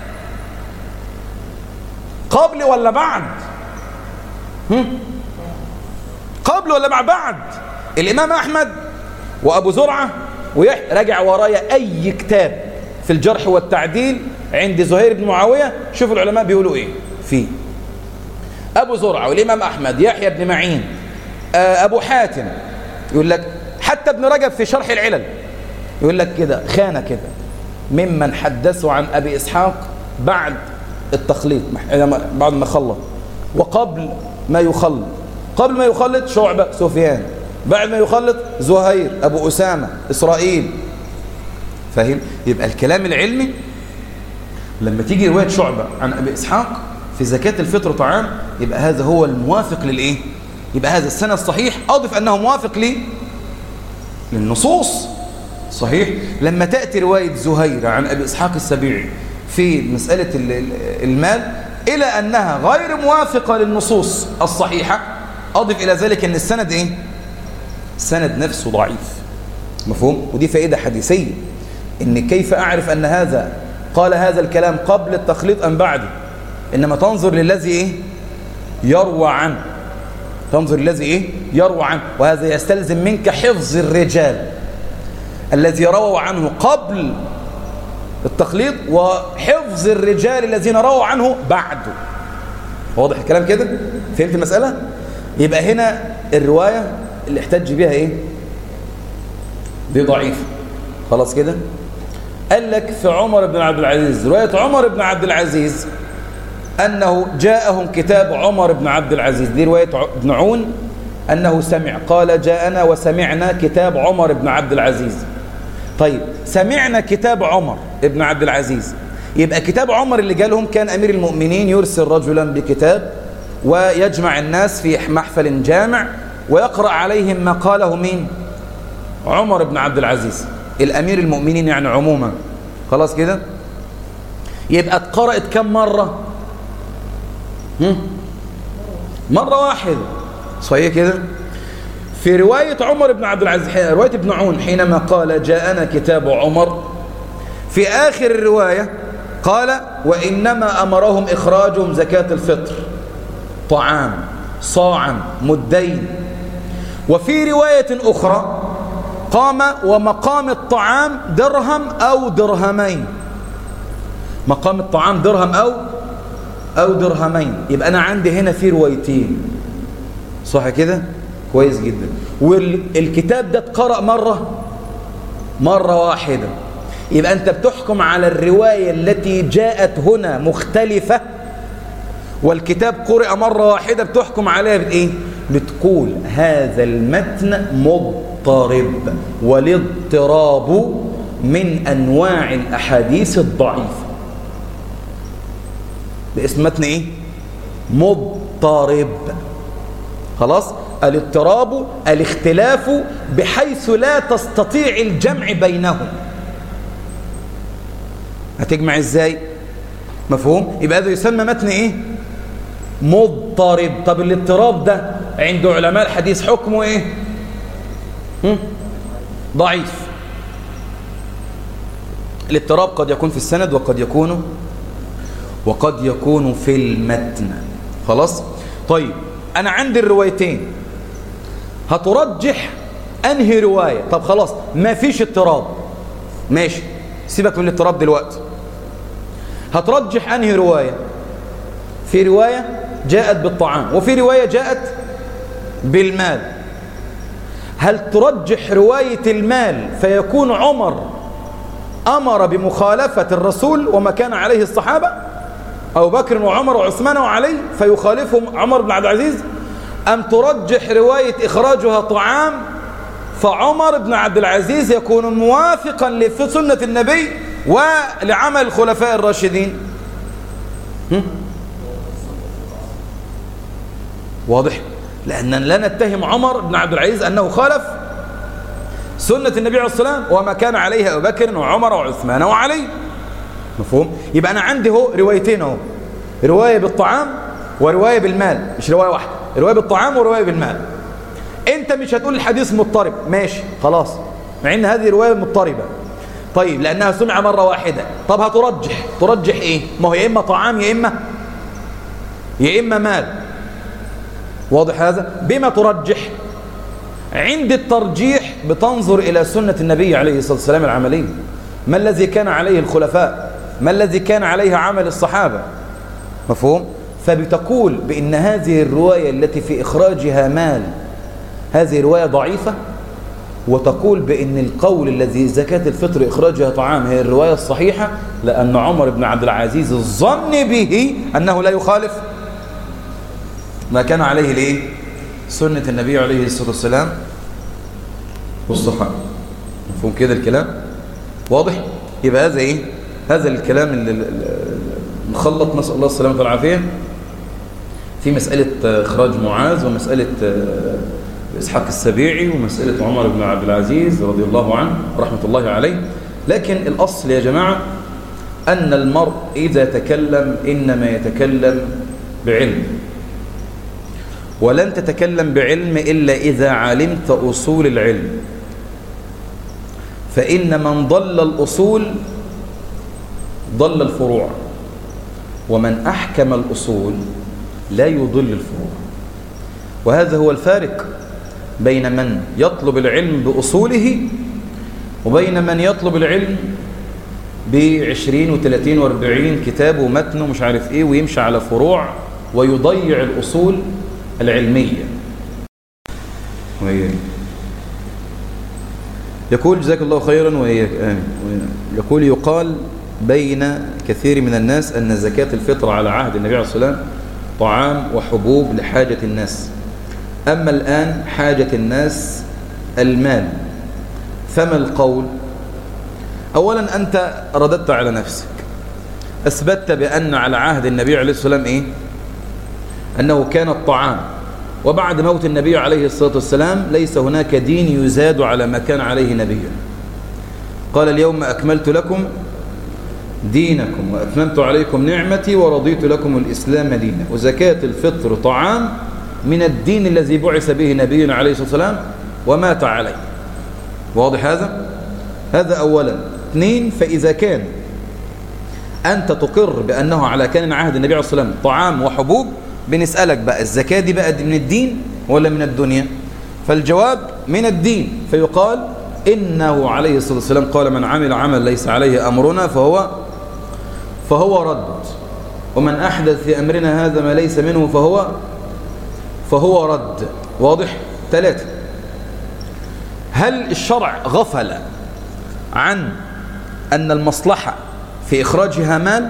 قبل ولا بعد هم؟ قبل ولا بعد بعد الإمام أحمد وأبو زرعة ويحيى راجع ورايا أي كتاب في الجرح والتعديل عند زهير بن معاوية شوفوا العلماء بيقولوا إيه فيه أبو زرعة والإمام أحمد يحيى بن معين أبو حاتم يقول لك حتى ابن رجب في شرح العلل يقول لك كده خانة كده ممن حدثوا عن أبي إسحاق بعد التخليط بعد ما خلط وقبل ما يخلط قبل ما يخلط شعبة سفيان بعد ما يخلط زهير أبو أسامة إسرائيل فاهم يبقى الكلام العلمي لما تيجي رواية شعبة عن أبي إسحاق في زكاة الفطر طعام يبقى هذا هو الموافق للإيه يبقى هذا السنة الصحيح أضف أنه موافق ليه للنصوص صحيح لما تأتي رواية زهير عن أبي إسحاق السبيعي في مسألة المال إلى أنها غير موافقة للنصوص الصحيحة أضف إلى ذلك أن السند إيه السند نفسه ضعيف مفهوم ودي فائدة حديثية إن كيف أعرف أن هذا قال هذا الكلام قبل التخليط أم بعده إنما تنظر للذي إيه يروى عنه تنظر للذي إيه يروى عنه وهذا يستلزم منك حفظ الرجال الذي رووا عنه قبل التخليط وحفظ الرجال الذين رووا عنه بعده واضح الكلام كده فهمت المسألة يبقى هنا الرواية اللي احتج بها ايه دي ضعيفة خلاص كده قال لك في عمر بن عبد العزيز رواية عمر بن عبد العزيز أنه جاءهم كتاب عمر بن عبد العزيز دي رواية ابن عون أنه سمع قال جاءنا وسمعنا كتاب عمر بن عبد العزيز طيب سمعنا كتاب عمر بن عبد العزيز يبقى كتاب عمر اللي جالهم كان أمير المؤمنين يرسل رجلا بكتاب ويجمع الناس في محفل جامع ويقرأ عليهم ما قاله مين عمر بن عبد العزيز الأمير المؤمنين يعني عموما خلاص كده يبقى اتقرأت كم مرة هم؟ مرة واحدة صحيح كده في رواية عمر بن عبد العزيز رواية ابن عون حينما قال جاءنا كتاب عمر في آخر الرواية قال وإنما أمرهم إخراجهم زكاة الفطر طعام صاعا مدين وفي رواية أخرى قام ومقام الطعام درهم أو درهمين مقام الطعام درهم أو أو درهمين يبقى أنا عندي هنا في روايتين صح كده كويس جدا والكتاب ده اتقرأ مرة مرة واحدة يبقى أنت بتحكم على الرواية التي جاءت هنا مختلفة والكتاب قرئ مرة واحدة بتحكم عليها بإيه؟ بتقول هذا المتن مضطرب والاضطراب من أنواع الأحاديث الضعيفة باسم متن إيه؟ مضطرب خلاص الاضطراب الاختلاف بحيث لا تستطيع الجمع بينهم هتجمع ازاي مفهوم يبقى هذا يسمى متن ايه مضطرب طب الاضطراب ده عند علماء الحديث حكمه ايه هم؟ ضعيف الاضطراب قد يكون في السند وقد يكون وقد يكون في المتن خلاص طيب انا عندي الروايتين هترجح انهي روايه طب خلاص ما فيش اضطراب ماشي سيبك من الاضطراب دلوقتي هترجح انهي روايه في روايه جاءت بالطعام وفي روايه جاءت بالمال هل ترجح روايه المال فيكون عمر امر بمخالفه الرسول وما كان عليه الصحابه ابو بكر وعمر وعثمان وعلي فيخالفهم عمر بن عبد العزيز ام ترجح روايه اخراجها طعام فعمر بن عبد العزيز يكون موافقا لسنة النبي ولعمل الخلفاء الراشدين هم؟ واضح لأننا لا نتهم عمر بن عبد العزيز أنه خالف سنة النبي عليه الصلاة والسلام وما كان عليها أبو بكر وعمر وعثمان وعلي مفهوم يبقى أنا عندي هو روايتين اهو رواية بالطعام ورواية بالمال مش رواية واحدة رواية بالطعام ورواية بالمال انت مش هتقول الحديث مضطرب ماشي خلاص مع ان هذه روايه مضطربه طيب لانها سمع مره واحده طب هترجح ترجح ايه ما هو يا اما طعام يا اما يا اما مال واضح هذا بما ترجح عند الترجيح بتنظر الى سنه النبي عليه الصلاه والسلام العمليه ما الذي كان عليه الخلفاء ما الذي كان عليه عمل الصحابه مفهوم فبتقول بان هذه الروايه التي في اخراجها مال هذه رواية ضعيفة وتقول بأن القول الذي زكاة الفطر إخراجها طعام هي الرواية الصحيحة لأن عمر بن عبد العزيز الظن به أنه لا يخالف ما كان عليه ليه سنة النبي عليه الصلاة والسلام والصحابة مفهوم كده الكلام واضح يبقى هذا إيه هذا الكلام المخلط نسأل الله السلامة والعافية في مسألة إخراج معاذ ومسألة إسحاق السبيعي ومسألة عمر بن عبد العزيز رضي الله عنه رحمة الله عليه لكن الأصل يا جماعة أن المرء إذا تكلم إنما يتكلم بعلم ولن تتكلم بعلم إلا إذا علمت أصول العلم فإن من ضل الأصول ضل الفروع ومن أحكم الأصول لا يضل الفروع وهذا هو الفارق بين من يطلب العلم بأصوله وبين من يطلب العلم بعشرين وثلاثين واربعين كتاب ومتن ومش عارف ايه ويمشي على فروع ويضيع الأصول العلمية يقول جزاك الله خيرا وإياك يقول يقال بين كثير من الناس أن زكاة الفطر على عهد النبي عليه الصلاة والسلام طعام وحبوب لحاجة الناس أما الآن حاجة الناس المال فما القول أولا أنت رددت على نفسك أثبتت بأن على عهد النبي عليه الصلاة والسلام إيه؟ أنه كان الطعام وبعد موت النبي عليه الصلاة والسلام ليس هناك دين يزاد على ما كان عليه نبيه قال اليوم أكملت لكم دينكم وأتممت عليكم نعمتي ورضيت لكم الإسلام دينا وزكاة الفطر طعام من الدين الذي بعث به نبينا عليه الصلاة والسلام ومات عليه واضح هذا؟ هذا أولا اثنين فإذا كان أنت تقر بأنه على كان عهد النبي عليه الصلاة والسلام طعام وحبوب بنسألك بقى الزكاة دي بقى من الدين ولا من الدنيا فالجواب من الدين فيقال إنه عليه الصلاة والسلام قال من عمل عمل ليس عليه أمرنا فهو فهو رد ومن أحدث في أمرنا هذا ما ليس منه فهو فهو رد واضح ثلاثة هل الشرع غفل عن أن المصلحة في إخراجها مال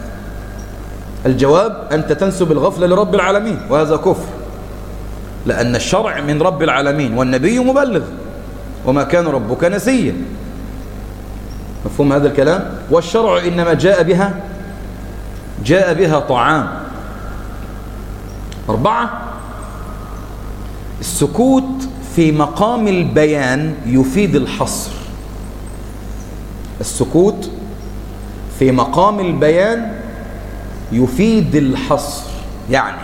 الجواب أنت تنسب الغفلة لرب العالمين وهذا كفر لأن الشرع من رب العالمين والنبي مبلغ وما كان ربك نسيا مفهوم هذا الكلام والشرع إنما جاء بها جاء بها طعام أربعة السكوت في مقام البيان يفيد الحصر السكوت في مقام البيان يفيد الحصر يعني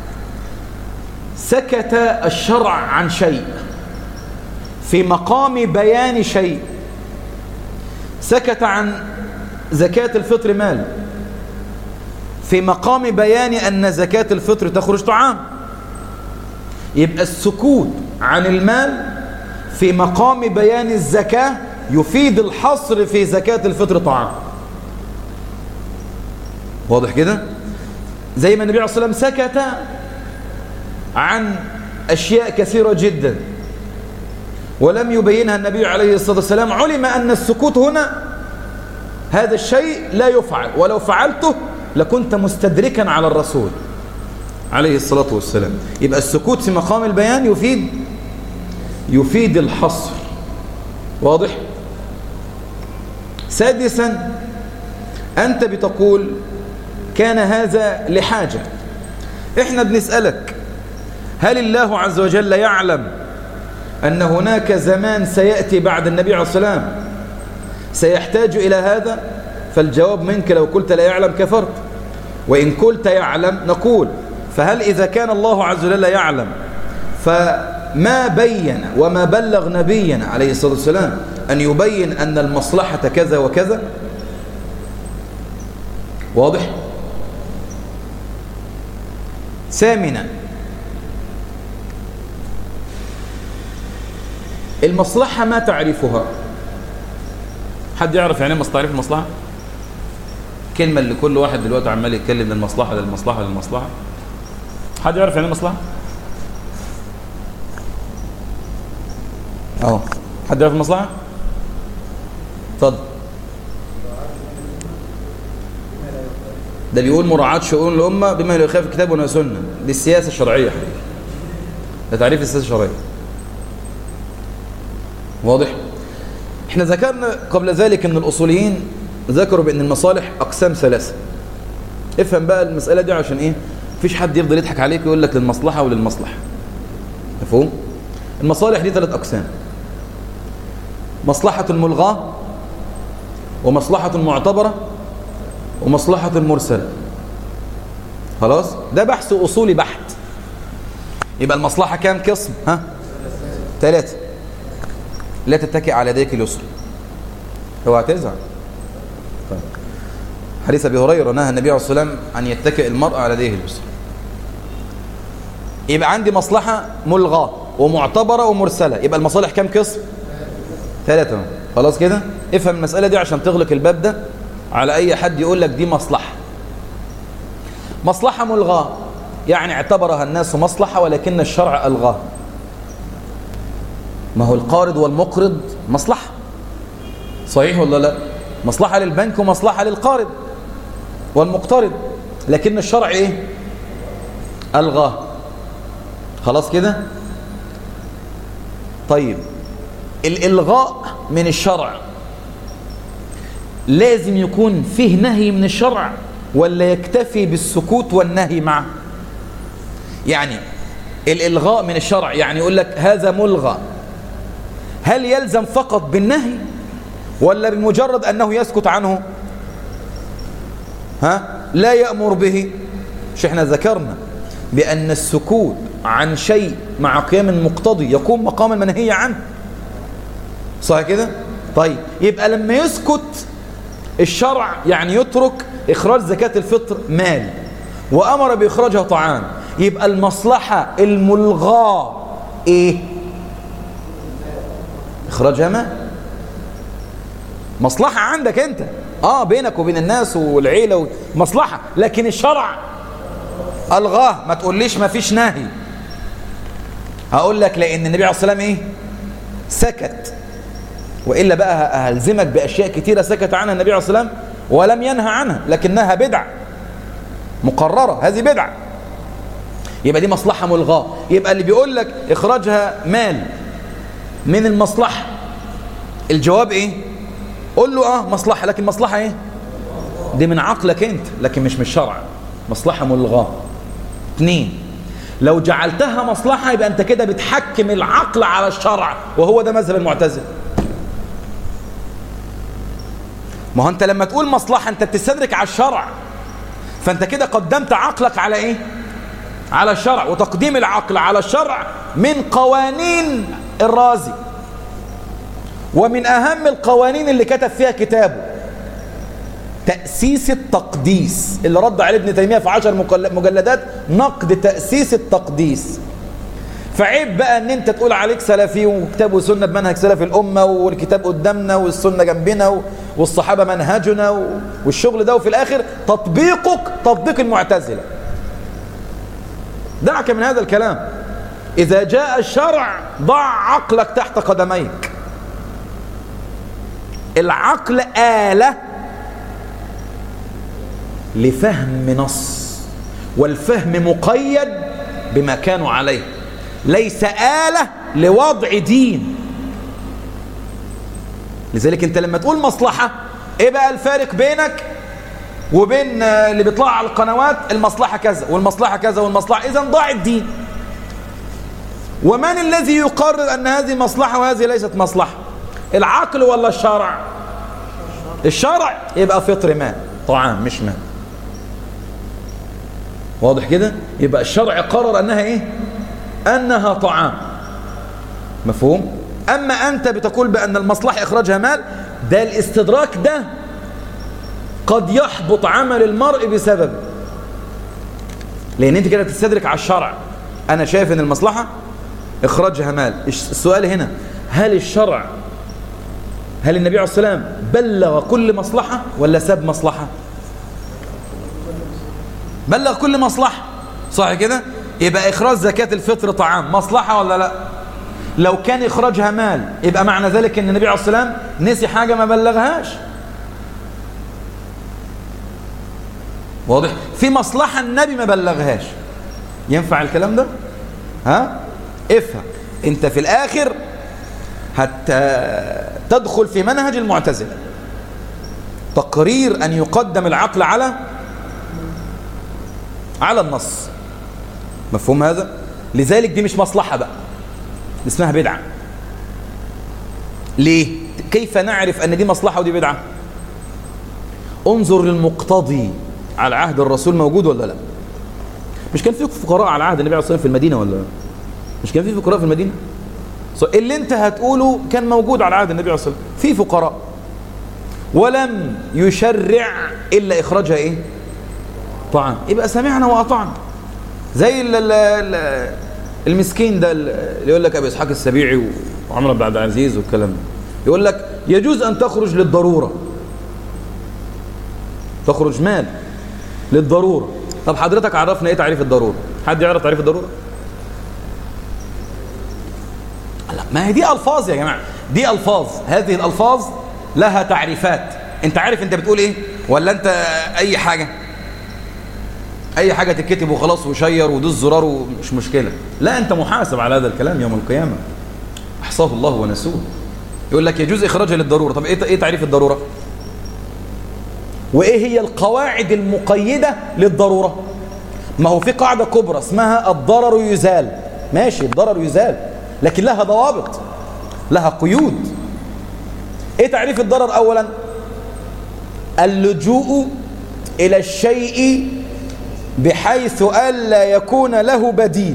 سكت الشرع عن شيء في مقام بيان شيء سكت عن زكاة الفطر مال في مقام بيان أن زكاة الفطر تخرج طعام يبقى السكوت عن المال في مقام بيان الزكاة يفيد الحصر في زكاة الفطر طعام واضح كده زي ما النبي عليه الصلاة والسلام سكت عن أشياء كثيرة جدا ولم يبينها النبي عليه الصلاة والسلام علم أن السكوت هنا هذا الشيء لا يفعل ولو فعلته لكنت مستدركا على الرسول عليه الصلاة والسلام يبقى السكوت في مقام البيان يفيد يفيد الحصر واضح سادسا أنت بتقول كان هذا لحاجة احنا بنسألك هل الله عز وجل يعلم أن هناك زمان سيأتي بعد النبي عليه الصلاة والسلام سيحتاج إلى هذا فالجواب منك لو قلت لا يعلم كفرت وإن قلت يعلم نقول فهل إذا كان الله عز وجل يعلم فما بين وما بلغ نبينا عليه الصلاة والسلام أن يبين أن المصلحة كذا وكذا واضح ثامنا المصلحة ما تعرفها حد يعرف يعني ايه تعريف المصلحة كلمة اللي كل واحد دلوقتي عمال يتكلم من المصلحة للمصلحة للمصلحة حد يعرف يعني ايه مصلحة اه حد يعرف المصلحة اتفضل ده بيقول مراعاة شؤون الأمة بما لا يخالف الكتاب ولا سنة دي السياسة الشرعية حبيبي ده تعريف السياسة الشرعية واضح احنا ذكرنا قبل ذلك ان الاصوليين ذكروا بان المصالح اقسام ثلاثه افهم بقى المساله دي عشان ايه مفيش حد يفضل يضحك عليك ويقول لك للمصلحه وللمصلحه مفهوم المصالح دي ثلاث اقسام مصلحه ملغاه ومصلحه معتبره ومصلحه مرسله خلاص ده بحث اصولي بحت يبقى المصلحه كام قسم ها ثلاثه لا تتكئ على يديك اليسرى اوعى تزعل طيب حديث ابي هريره نهى النبي عليه الصلاه والسلام ان يتكئ المرء على يديه اليسرى يبقى عندي مصلحه ملغاه ومعتبره ومرسله يبقى المصالح كام قسم ثلاثه خلاص كده افهم المساله دي عشان تغلق الباب ده على اي حد يقول لك دي مصلحه مصلحه ملغاه يعني اعتبرها الناس مصلحه ولكن الشرع الغاه ما هو القارض والمقرض مصلحة صحيح ولا لا مصلحة للبنك ومصلحة للقارض والمقترض لكن الشرع ايه ألغاه خلاص كده طيب الإلغاء من الشرع لازم يكون فيه نهي من الشرع ولا يكتفي بالسكوت والنهي معه يعني الإلغاء من الشرع يعني يقول لك هذا ملغى هل يلزم فقط بالنهي ولا بمجرد أنه يسكت عنه ها لا يأمر به مش احنا ذكرنا بأن السكوت عن شيء مع قيام المقتضي يقوم مقام المنهي عنه صح كده طيب يبقى لما يسكت الشرع يعني يترك إخراج زكاة الفطر مال وأمر بإخراجها طعام يبقى المصلحة الملغاة إيه إخراجها مال مصلحة عندك أنت آه بينك وبين الناس والعيلة مصلحة لكن الشرع ألغاه ما تقوليش ما فيش نهي هقول لك لأن النبي عليه الصلاة والسلام إيه سكت وإلا بقى هلزمك بأشياء كتيرة سكت عنها النبي عليه الصلاة والسلام ولم ينهى عنها لكنها بدع مقررة هذه بدعة يبقى دي مصلحة ملغاة يبقى اللي بيقول لك إخراجها مال من المصلحة الجواب ايه قول له اه مصلحة لكن مصلحة ايه دي من عقلك انت لكن مش من الشرع مصلحة ملغاة اثنين لو جعلتها مصلحة يبقى انت كده بتحكم العقل على الشرع وهو ده مذهب المعتزله ما هو انت لما تقول مصلحة انت بتستدرك على الشرع فانت كده قدمت عقلك على ايه على الشرع وتقديم العقل على الشرع من قوانين الرازي ومن اهم القوانين اللي كتب فيها كتابه تأسيس التقديس اللي رد عليه ابن تيمية في عشر مجلدات نقد تأسيس التقديس فعيب بقى ان انت تقول عليك سلفي وكتاب وسنة بمنهج سلف الأمة والكتاب قدامنا والسنة جنبنا والصحابة منهجنا والشغل ده وفي الآخر تطبيقك تطبيق المعتزلة دعك من هذا الكلام إذا جاء الشرع ضع عقلك تحت قدميك العقل آلة لفهم نص والفهم مقيد بما كانوا عليه ليس آلة لوضع دين لذلك انت لما تقول مصلحة ايه بقى الفارق بينك وبين اللي بيطلع على القنوات المصلحة كذا والمصلحة كذا والمصلحة اذا ضاع الدين ومن الذي يقرر ان هذه مصلحة وهذه ليست مصلحة العقل ولا الشرع الشرع يبقى فطر ماء طعام مش ماء واضح كده يبقى الشرع قرر انها ايه انها طعام مفهوم اما انت بتقول بان المصلحة اخراجها مال ده الاستدراك ده قد يحبط عمل المرء بسبب لان انت كده تستدرك على الشرع انا شايف ان المصلحة اخراجها مال السؤال هنا هل الشرع هل النبي عليه الصلاة والسلام بلغ كل مصلحة ولا ساب مصلحة بلغ كل مصلحة صح كده يبقى إخراج زكاة الفطر طعام مصلحة ولا لا لو كان إخراجها مال يبقى معنى ذلك أن النبي عليه الصلاة والسلام نسي حاجة ما بلغهاش واضح في مصلحة النبي ما بلغهاش ينفع الكلام ده ها افهم انت في الآخر حتى تدخل في منهج المعتزلة تقرير أن يقدم العقل على على النص مفهوم هذا لذلك دي مش مصلحة بقى دي اسمها بدعة ليه كيف نعرف أن دي مصلحة ودي بدعة انظر للمقتضي على عهد الرسول موجود ولا لا مش كان في فقراء على عهد النبي عليه الصلاة والسلام في المدينة ولا مش كان في فقراء في المدينة اللي انت هتقوله كان موجود على عهد النبي عليه الصلاة والسلام في فقراء ولم يشرع إلا إخراجها إيه طعام يبقى سمعنا وأطعنا زي ال ال المسكين ده اللي يقول لك أبي إسحاق السبيعي وعمر بن عبد العزيز والكلام ده يقول لك يجوز أن تخرج للضرورة تخرج مال للضرورة طب حضرتك عرفنا إيه تعريف الضرورة حد يعرف تعريف الضرورة ما هي دي ألفاظ يا جماعة دي ألفاظ هذه الألفاظ لها تعريفات انت عارف انت بتقول ايه ولا انت اي حاجة اي حاجة تتكتب وخلاص وشير ودوس زرار ومش مشكلة لا انت محاسب على هذا الكلام يوم القيامة احصاه الله ونسوه يقول لك يجوز اخراجها للضرورة طب ايه ايه تعريف الضرورة وايه هي القواعد المقيدة للضرورة ما هو في قاعدة كبرى اسمها الضرر يزال ماشي الضرر يزال لكن لها ضوابط لها قيود ايه تعريف الضرر اولا اللجوء الى الشيء بحيث الا يكون له بديل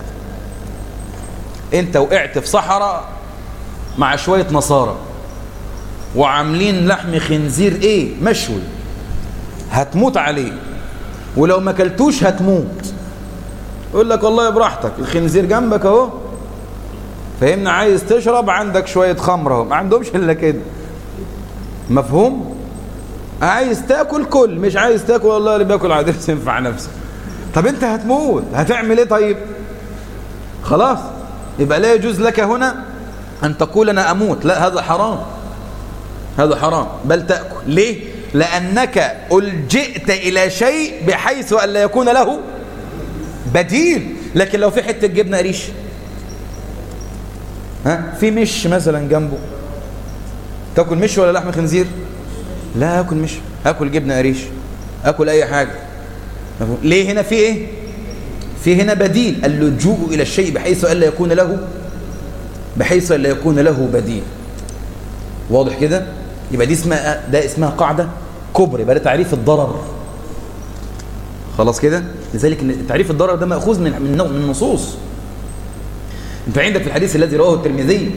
انت وقعت في صحراء مع شوية نصارى وعاملين لحم خنزير ايه مشوي هتموت عليه ولو ما كلتوش هتموت يقول لك والله براحتك الخنزير جنبك اهو فهمنا عايز تشرب عندك شوية خمرة اهو ما عندهمش الا كده مفهوم عايز تاكل كل مش عايز تاكل والله اللي بياكل عادل ينفع نفسه طب انت هتموت هتعمل ايه طيب خلاص يبقى لا يجوز لك هنا ان تقول انا اموت لا هذا حرام هذا حرام بل تأكل ليه لأنك ألجئت إلى شيء بحيث أن لا يكون له بديل لكن لو في حتة جبنة قريش ها في مش مثلا جنبه تاكل مش ولا لحم خنزير لا اكل مش اكل جبنه قريش اكل اي حاجه مفهوم؟ ليه هنا في ايه في هنا بديل اللجوء الى الشيء بحيث الا يكون له بحيث الا يكون له بديل واضح كده يبقى دي اسمها ده اسمها قاعده كبرى يبقى ده تعريف الضرر خلاص كده لذلك تعريف الضرر ده ماخوذ من من نوع- من النصوص انت عندك في الحديث الذي رواه الترمذي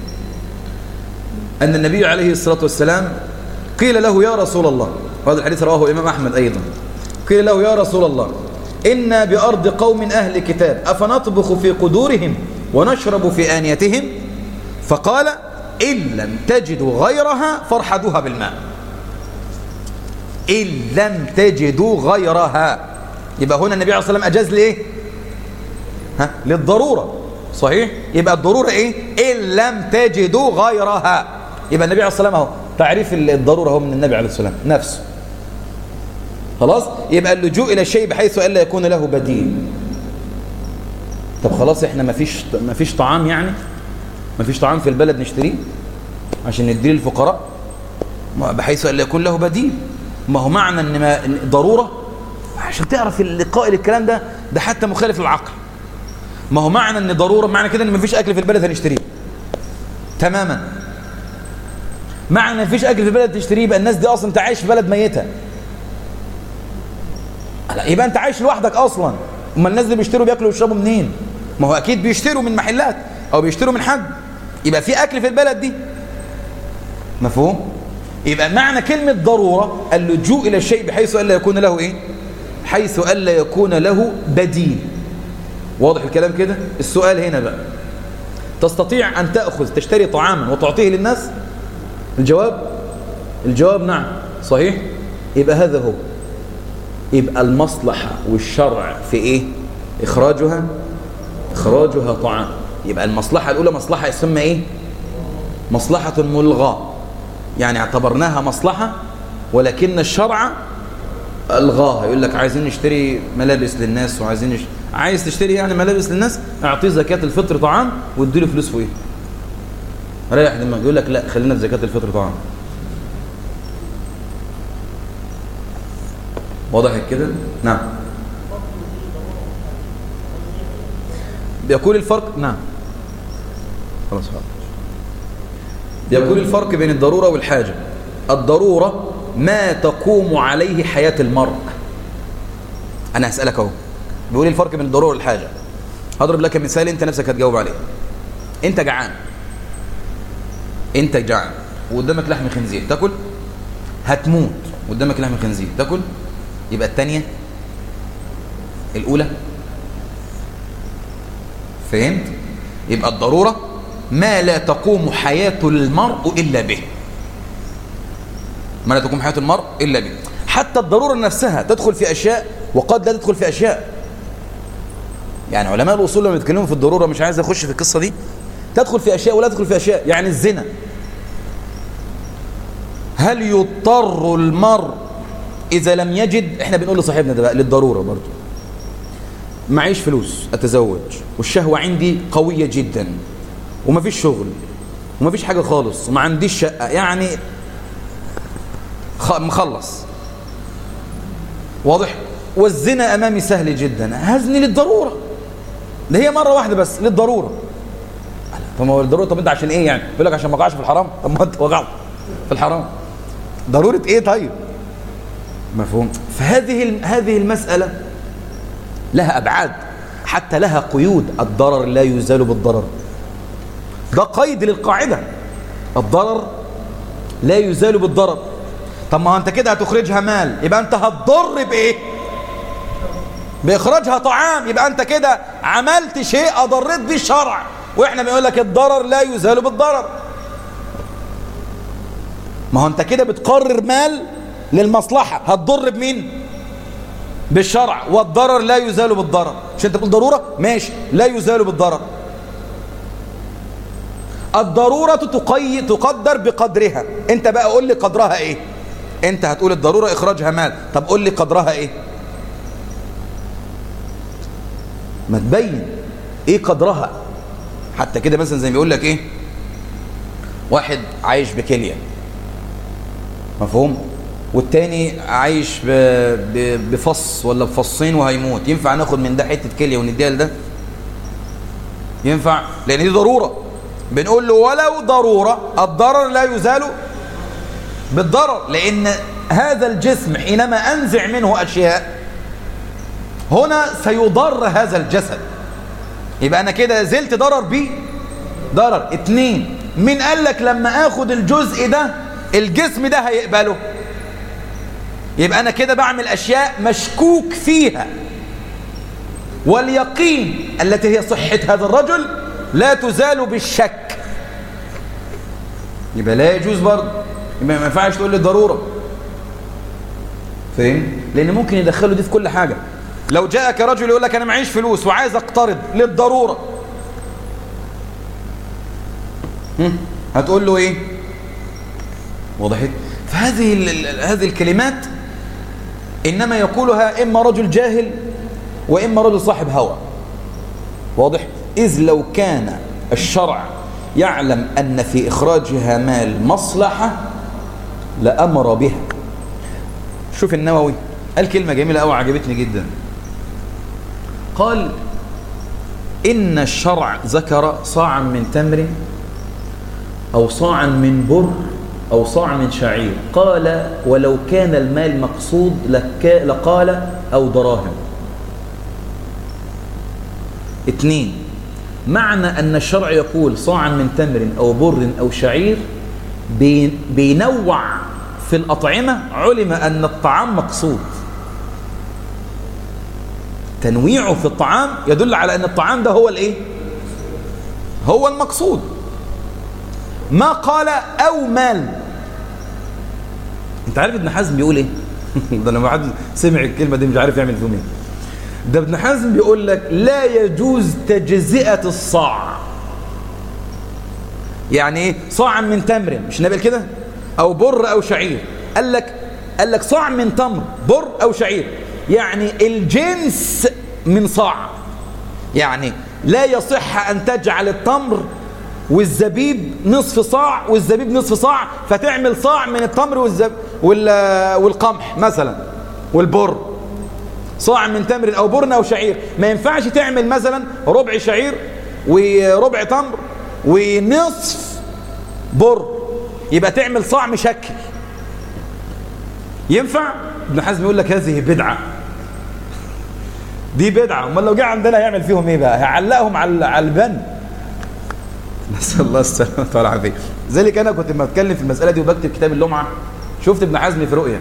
أن النبي عليه الصلاة والسلام قيل له يا رسول الله وهذا الحديث رواه الإمام أحمد أيضا قيل له يا رسول الله إنا بأرض قوم أهل كتاب أفنطبخ في قدورهم ونشرب في آنيتهم فقال إن لم تجدوا غيرها فارحدوها بالماء إن لم تجدوا غيرها يبقى هنا النبي عليه الصلاة والسلام أجاز لإيه ها للضرورة صحيح يبقى الضرورة ايه ان لم تجدوا غيرها يبقى النبي عليه الصلاة والسلام اهو تعريف الضرورة هو من النبي عليه الصلاة والسلام نفسه خلاص يبقى اللجوء الى الشيء بحيث الا يكون له بديل طب خلاص احنا ما فيش ما فيش طعام يعني ما فيش طعام في البلد نشتريه عشان نديه للفقراء ما- بحيث الا يكون له بديل ما هو معنى ان ما إن ضروره عشان تعرف اللقاء الكلام ده ده حتى مخالف للعقل ما هو معنى ان ضروره معنى كده ان مفيش اكل في البلد هنشتريه تماما معنى ان مفيش اكل في البلد تشتريه يبقى الناس دي اصلا انت عايش في بلد ميته لا يبقى انت عايش لوحدك اصلا اما الناس اللي بيشتروا بياكلوا ويشربوا منين ما هو اكيد بيشتروا من محلات او بيشتروا من حد يبقى في اكل في البلد دي مفهوم يبقى معنى كلمة ضرورة اللجوء إلى الشيء بحيث ألا يكون له إيه حيث ألا يكون له بديل واضح الكلام كده السؤال هنا بقى تستطيع أن تأخذ تشتري طعاما وتعطيه للناس الجواب الجواب نعم صحيح يبقى هذا هو يبقى المصلحة والشرع في إيه إخراجها إخراجها طعام يبقى المصلحة الأولى مصلحة يسمى إيه مصلحة ملغاة يعني اعتبرناها مصلحة ولكن الشرع الغاها يقول لك عايزين نشتري ملابس للناس وعايزين نش... عايز تشتري يعني ملابس للناس اعطيه زكاة الفطر طعام واديله فلوس فوقيه ريح دماغك يقول لك لا خلينا في زكاة الفطر طعام واضح كده نعم بيقول الفرق نعم خلاص خلاص بيقول الفرق بين الضرورة والحاجة الضرورة ما تقوم عليه حياة المرء أنا هسألك أهو بيقول الفرق بين الضرورة والحاجة هضرب لك مثال أنت نفسك هتجاوب عليه أنت جعان أنت جعان وقدامك لحم خنزير تاكل هتموت قدامك لحم خنزير تاكل يبقى الثانية الأولى فهمت يبقى الضرورة ما لا تقوم حياة المرء إلا به ما لا تقوم حياة المرء إلا به حتى الضرورة نفسها تدخل في أشياء وقد لا تدخل في أشياء يعني علماء الأصول لما يتكلموا في الضرورة مش عايز أخش في القصة دي تدخل في أشياء ولا تدخل في أشياء يعني الزنا هل يضطر المرء إذا لم يجد إحنا بنقول لصاحبنا ده بقى للضرورة برضو معيش فلوس أتزوج والشهوة عندي قوية جدا ومفيش شغل ومفيش حاجة خالص وما عنديش شقة يعني خ... مخلص واضح والزنا أمامي سهل جدا هزني للضرورة ده هي مرة واحدة بس للضرورة طب ما هو الضرورة طب انت عشان ايه يعني يقول لك عشان ما اقعش في الحرام طب ما انت وقعت في الحرام ضرورة ايه طيب مفهوم فهذه هذه المسألة لها أبعاد حتى لها قيود الضرر لا يزال بالضرر ده قيد للقاعدة الضرر لا يزال بالضرر طب ما انت كده هتخرجها مال يبقى انت هتضر بايه باخراجها طعام يبقى انت كده عملت شيء اضريت به الشرع واحنا بنقول لك الضرر لا يزال بالضرر ما هو انت كده بتقرر مال للمصلحة هتضر بمين بالشرع والضرر لا يزال بالضرر مش انت تقول ضرورة ماشي لا يزال بالضرر الضرورة تقي... تقدر بقدرها انت بقى قول لي قدرها ايه انت هتقول الضرورة اخراجها مال طب قول لي قدرها ايه ما تبين ايه قدرها حتى كده مثلا زي ما بيقول لك ايه واحد عايش بكليه مفهوم والتاني عايش ب... ب... بفص ولا بفصين وهيموت ينفع ناخد من ده حته كليه ونديها لده ينفع لان دي ضروره بنقول له ولو ضروره الضرر لا يزال بالضرر لان هذا الجسم حينما انزع منه اشياء هنا سيضر هذا الجسد يبقى انا كده زلت ضرر بيه ضرر اتنين مين قال لك لما اخد الجزء ده الجسم ده هيقبله يبقى انا كده بعمل اشياء مشكوك فيها واليقين التي هي صحة هذا الرجل لا تزال بالشك يبقى لا يجوز برضه يبقى ما ينفعش تقول لي ضرورة فاهم لان ممكن يدخلوا دي في كل حاجة لو جاءك رجل يقول لك انا معيش فلوس وعايز اقترض للضرورة هم؟ هتقول له ايه وضحت فهذه ال ال هذه الكلمات انما يقولها اما رجل جاهل واما رجل صاحب هوى واضح اذ لو كان الشرع يعلم ان في اخراجها مال مصلحه لامر بها شوف النووي قال كلمه جميله قوي عجبتني جدا قال ان الشرع ذكر صاعا من تمر او صاعا من بر أو صاع من شعير قال ولو كان المال مقصود لك لقال أو دراهم اثنين معنى أن الشرع يقول صاعا من تمر أو بر أو شعير بينوع في الأطعمة علم أن الطعام مقصود تنويعه في الطعام يدل على أن الطعام ده هو الإيه؟ هو المقصود ما قال أو مال انت عارف ابن حزم بيقول ايه ده انا ما حد سمع الكلمة دي مش عارف يعمل فيهم ايه ده ابن حزم بيقول لك لا يجوز تجزئة الصاع يعني ايه صاع من تمر مش نبل كده او بر او شعير قال لك قال لك صاع من تمر بر او شعير يعني الجنس من صاع يعني لا يصح ان تجعل التمر والزبيب نصف صاع والزبيب نصف صاع فتعمل صاع من التمر والزب والقمح مثلا والبر صاع من تمر او برن او شعير ما ينفعش تعمل مثلا ربع شعير وربع تمر ونصف بر يبقى تعمل صاع مشكل ينفع ابن حزم يقول لك هذه بدعه دي بدعه امال لو جه عندنا هيعمل فيهم ايه بقى هيعلقهم على البن نسأل الله السلامة والعافية ذلك أنا كنت بتكلم في المسألة دي وبكتب كتاب اللمعة شفت ابن حزم في رؤيا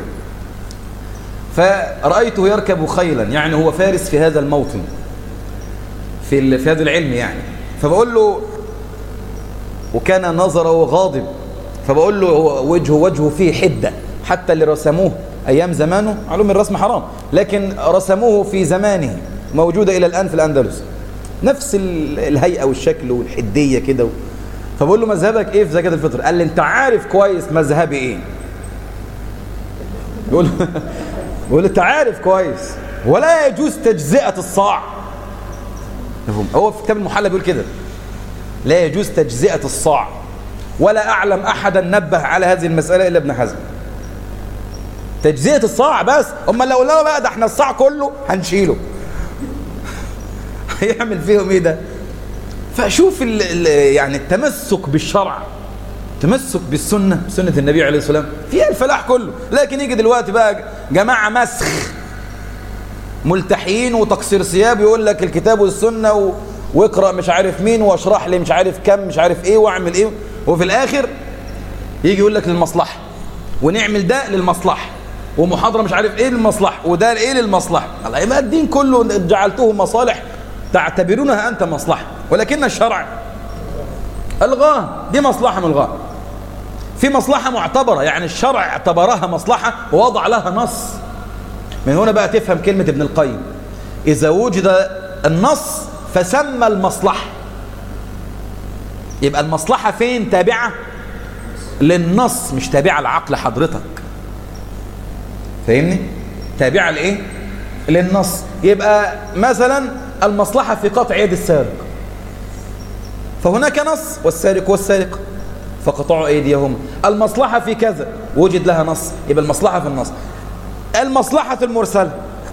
فرأيته يركب خيلا يعني هو فارس في هذا الموطن في في هذا العلم يعني فبقول له وكان نظره غاضب فبقول له هو وجهه وجهه فيه حدة حتى اللي رسموه أيام زمانه معلوم الرسم حرام لكن رسموه في زمانه موجودة إلى الآن في الأندلس نفس الهيئة والشكل والحدية كده فبقول له مذهبك ايه في زكاة الفطر قال لي انت عارف كويس مذهبي ايه بقول بقول انت عارف كويس ولا يجوز تجزئة الصاع هو في كتاب المحلى بيقول كده لا يجوز تجزئة الصاع ولا أعلم أحدا نبه على هذه المسألة إلا ابن حزم تجزئة الصاع بس أما لو قلنا بقى ده احنا الصاع كله هنشيله هيعمل فيهم ايه ده فشوف ال ال يعني التمسك بالشرع تمسك بالسنة سنة النبي عليه الصلاة والسلام فيها الفلاح كله لكن يجي دلوقتي بقى جماعة مسخ ملتحيين وتقصير ثياب يقول لك الكتاب والسنة و... واقرأ مش عارف مين واشرح لي مش عارف كم مش عارف ايه واعمل ايه وفي الاخر يجي يقول لك للمصلحة ونعمل ده للمصلحة ومحاضرة مش عارف ايه للمصلحة وده ايه للمصلحة الله يبقى الدين كله جعلته مصالح تعتبرونها أنت مصلحة ولكن الشرع الغاه دي مصلحة ملغاه في مصلحة معتبرة يعني الشرع اعتبرها مصلحة ووضع لها نص من هنا بقى تفهم كلمة ابن القيم إذا وجد النص فسمى المصلحة يبقى المصلحة فين تابعة للنص مش تابعة لعقل حضرتك فاهمني تابعة لإيه للنص يبقى مثلا المصلحة في قطع يد السارق فهناك نص والسارق والسارقة فقطعوا أيديهم المصلحة في كذا وجد لها نص يبقى المصلحة في النص المصلحة المرسلة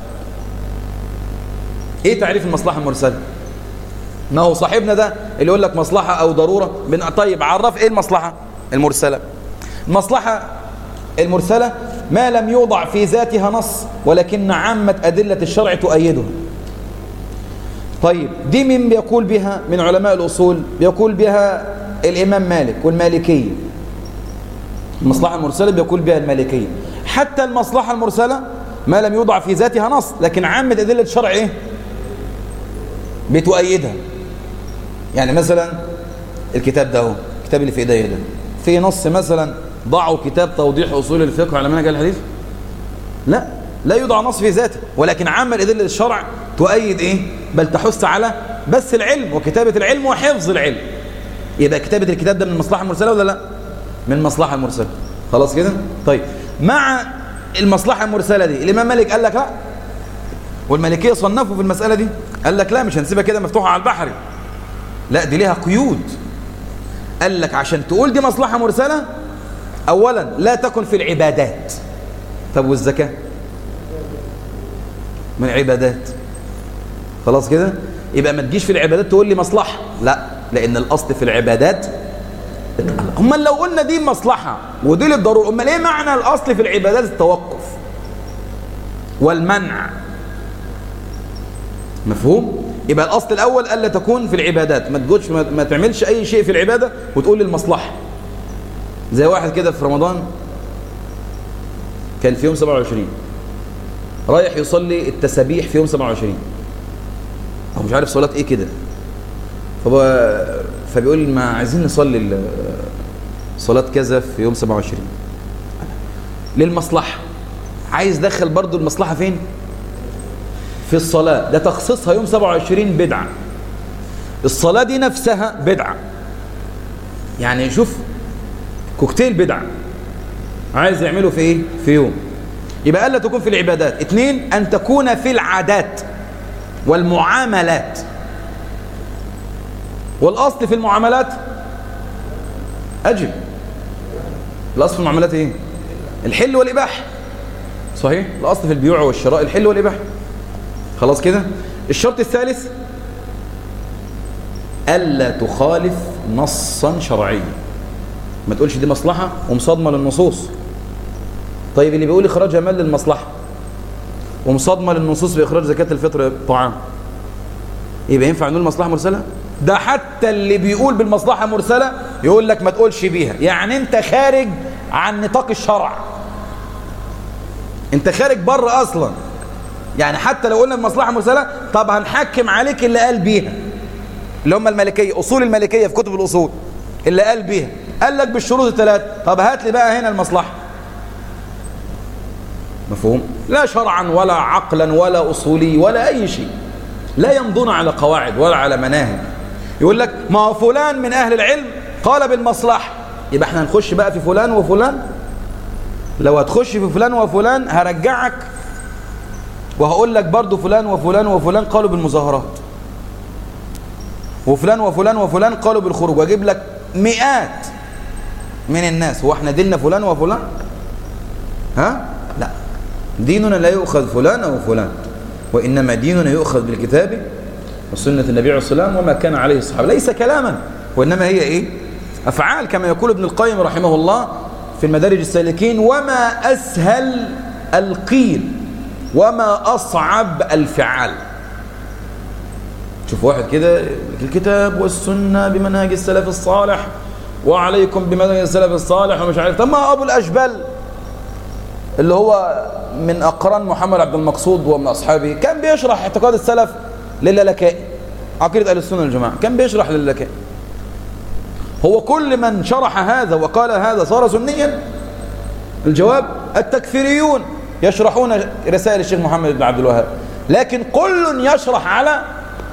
ايه تعريف المصلحة المرسلة ما هو صاحبنا ده اللي يقول لك مصلحة او ضرورة بن... طيب عرف ايه المصلحة المرسلة المصلحة المرسلة ما لم يوضع في ذاتها نص ولكن عامة أدلة الشرع تؤيدها طيب دي من بيقول بها من علماء الأصول بيقول بها الإمام مالك والمالكية المصلحة المرسلة بيقول بها المالكية حتى المصلحة المرسلة ما لم يوضع في ذاتها نص لكن عامة أدلة الشرع إيه؟ بتؤيدها يعني مثلا الكتاب ده هو الكتاب اللي في ايديا ده في نص مثلا ضعوا كتاب توضيح اصول الفقه على منهج الحديث لا لا يوضع نص في ذاته ولكن عامة أدلة الشرع تؤيد إيه بل تحث على بس العلم وكتابة العلم وحفظ العلم يبقى كتابة الكتاب ده من المصلحة المرسلة ولا لا من المصلحة المرسلة خلاص كده طيب مع المصلحة المرسلة دي الإمام مالك قال لك لا والمالكية صنفوا في المسألة دي قال لك لا مش هنسيبها كده مفتوحة على البحر لا دي ليها قيود قال لك عشان تقول دي مصلحة مرسلة أولا لا تكن في العبادات طب والزكاة من عبادات خلاص كده يبقى ما تجيش في العبادات تقول لي مصلحة لا لأن الأصل في العبادات هم لو قلنا دي مصلحة ودي للضرورة هم ليه معنى الأصل في العبادات التوقف والمنع مفهوم يبقى الأصل الأول ألا تكون في العبادات ما تقولش ما, ما تعملش أي شيء في العبادة وتقول لي المصلحة زي واحد كده في رمضان كان في يوم 27 رايح يصلي التسابيح في يوم 27 هو مش عارف صلاة ايه كده فب... فبيقول ما عايزين نصلي صلاة كذا في يوم 27 للمصلحة عايز دخل برضو المصلحة فين في الصلاة ده تخصيصها يوم 27 بدعة الصلاة دي نفسها بدعة يعني شوف كوكتيل بدعة عايز يعمله في ايه في يوم يبقى ألا تكون في العبادات اثنين أن تكون في العادات والمعاملات والأصل في المعاملات أجل الأصل في المعاملات ايه الحل والإباحة صحيح الأصل في البيوع والشراء الحل والإباحة خلاص كده الشرط الثالث ألا تخالف نصا شرعيا ما تقولش دي مصلحة ومصادمة للنصوص طيب اللي بيقول إخراج مال للمصلحة ومصادمة للنصوص بإخراج زكاة الفطر طعام يبقى ينفع نقول مصلحة مرسلة ده حتى اللي بيقول بالمصلحة مرسلة يقول لك ما تقولش بيها يعني انت خارج عن نطاق الشرع انت خارج بره اصلا يعني حتى لو قلنا المصلحة مرسلة طب هنحكم عليك اللي قال بيها اللي هم الملكية أصول الملكية في كتب الأصول اللي قال بيها قال لك بالشروط الثلاث طب هات لي بقى هنا المصلحة مفهوم لا شرعا ولا عقلا ولا أصولي ولا أي شيء لا يمضون على قواعد ولا على مناهج يقول لك ما هو فلان من أهل العلم قال بالمصلحة يبقى احنا هنخش بقى في فلان وفلان لو هتخش في فلان وفلان هرجعك وهقول لك برضو فلان وفلان وفلان قالوا بالمظاهرات وفلان وفلان وفلان قالوا بالخروج واجيب لك مئات من الناس هو احنا ديننا فلان وفلان ها لا ديننا لا يؤخذ فلان او فلان وانما ديننا يؤخذ بالكتاب وسنه النبي عليه الصلاه والسلام وما كان عليه الصحابه ليس كلاما وانما هي ايه افعال كما يقول ابن القيم رحمه الله في المدارج السالكين وما اسهل القيل وما أصعب الفعال شوف واحد كده الكتاب والسنة بمنهج السلف الصالح وعليكم بمنهج السلف الصالح ومش عارف طب ما أبو الأشبال اللي هو من أقران محمد عبد المقصود ومن أصحابه كان بيشرح اعتقاد السلف للالكائي عقيدة أهل السنة والجماعة كان بيشرح للالكائي هو كل من شرح هذا وقال هذا صار سنيا الجواب التكفيريون يشرحون رسائل الشيخ محمد بن عبد الوهاب لكن كل يشرح على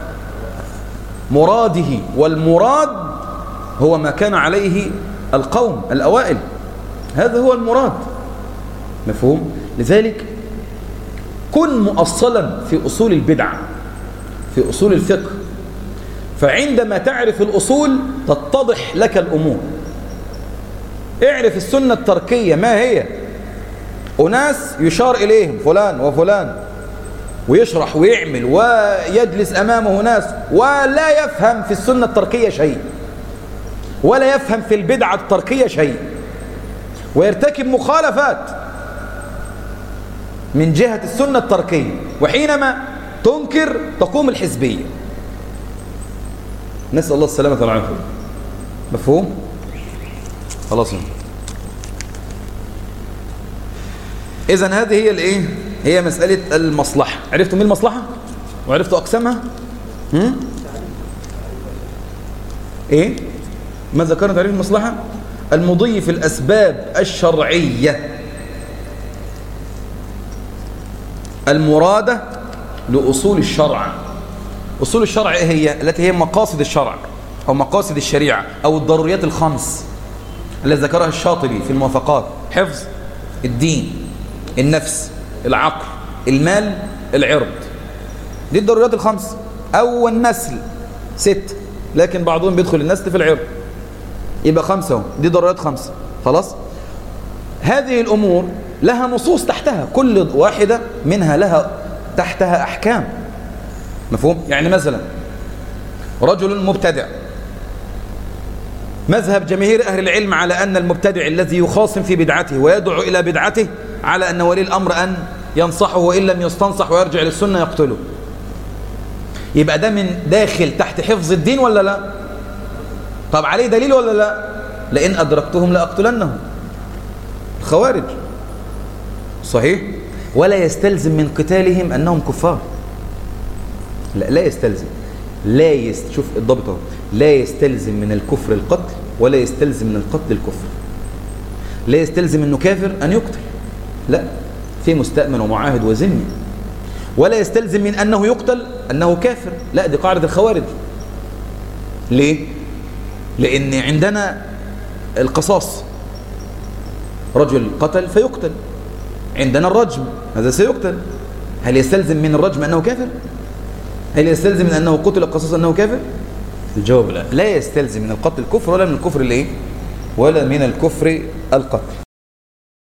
مراده والمراد هو ما كان عليه القوم الأوائل هذا هو المراد مفهوم لذلك كن مؤصلا في أصول البدع في أصول الفقه فعندما تعرف الأصول تتضح لك الأمور اعرف السنة التركية ما هي أناس يشار إليهم فلان وفلان ويشرح ويعمل ويجلس أمامه ناس ولا يفهم في السنة التركية شيء ولا يفهم في البدعة التركية شيء ويرتكب مخالفات من جهة السنة التركية وحينما تنكر تقوم الحزبية نسأل الله السلامة والعافية مفهوم؟ خلاص إذا هذه هي الإيه؟ هي مسألة المصلحة عرفتوا مين المصلحة؟ وعرفتوا أقسامها؟ هم؟ إيه؟ ما ذكرنا تعريف المصلحة؟ المضي في الأسباب الشرعية المرادة لأصول الشرع أصول الشرع إيه هي؟ التي هي مقاصد الشرع أو مقاصد الشريعة أو الضروريات الخمس التي ذكرها الشاطبي في الموافقات حفظ الدين النفس العقل المال العرض دي الضروريات الخمس أو النسل ست لكن بعضهم بيدخل النسل في العرض يبقى خمسة دي ضروريات خمسة خلاص هذه الأمور لها نصوص تحتها كل واحدة منها لها تحتها أحكام مفهوم؟ يعني مثلا رجل مبتدع مذهب جماهير أهل العلم على أن المبتدع الذي يخاصم في بدعته ويدعو إلى بدعته على أن ولي الأمر أن ينصحه وإن لم يستنصح ويرجع للسنة يقتله يبقى ده من داخل تحت حفظ الدين ولا لا طب عليه دليل ولا لا لئن أدركتهم لأقتلنهم الخوارج صحيح ولا يستلزم من قتالهم أنهم كفار لا لا يستلزم لا يست... شوف الضبط اهو لا يستلزم من الكفر القتل ولا يستلزم من القتل الكفر لا يستلزم انه كافر ان يقتل لا في مستأمن ومعاهد وذمي ولا يستلزم من انه يقتل انه كافر لا دي قاعده الخوارج ليه لان عندنا القصاص رجل قتل فيقتل عندنا الرجم هذا سيقتل هل يستلزم من الرجم انه كافر هل يستلزم من أنه قتل قصاص أنه كافر الجواب لا لا يستلزم من القتل الكفر ولا من الكفر الايه ولا من الكفر القتل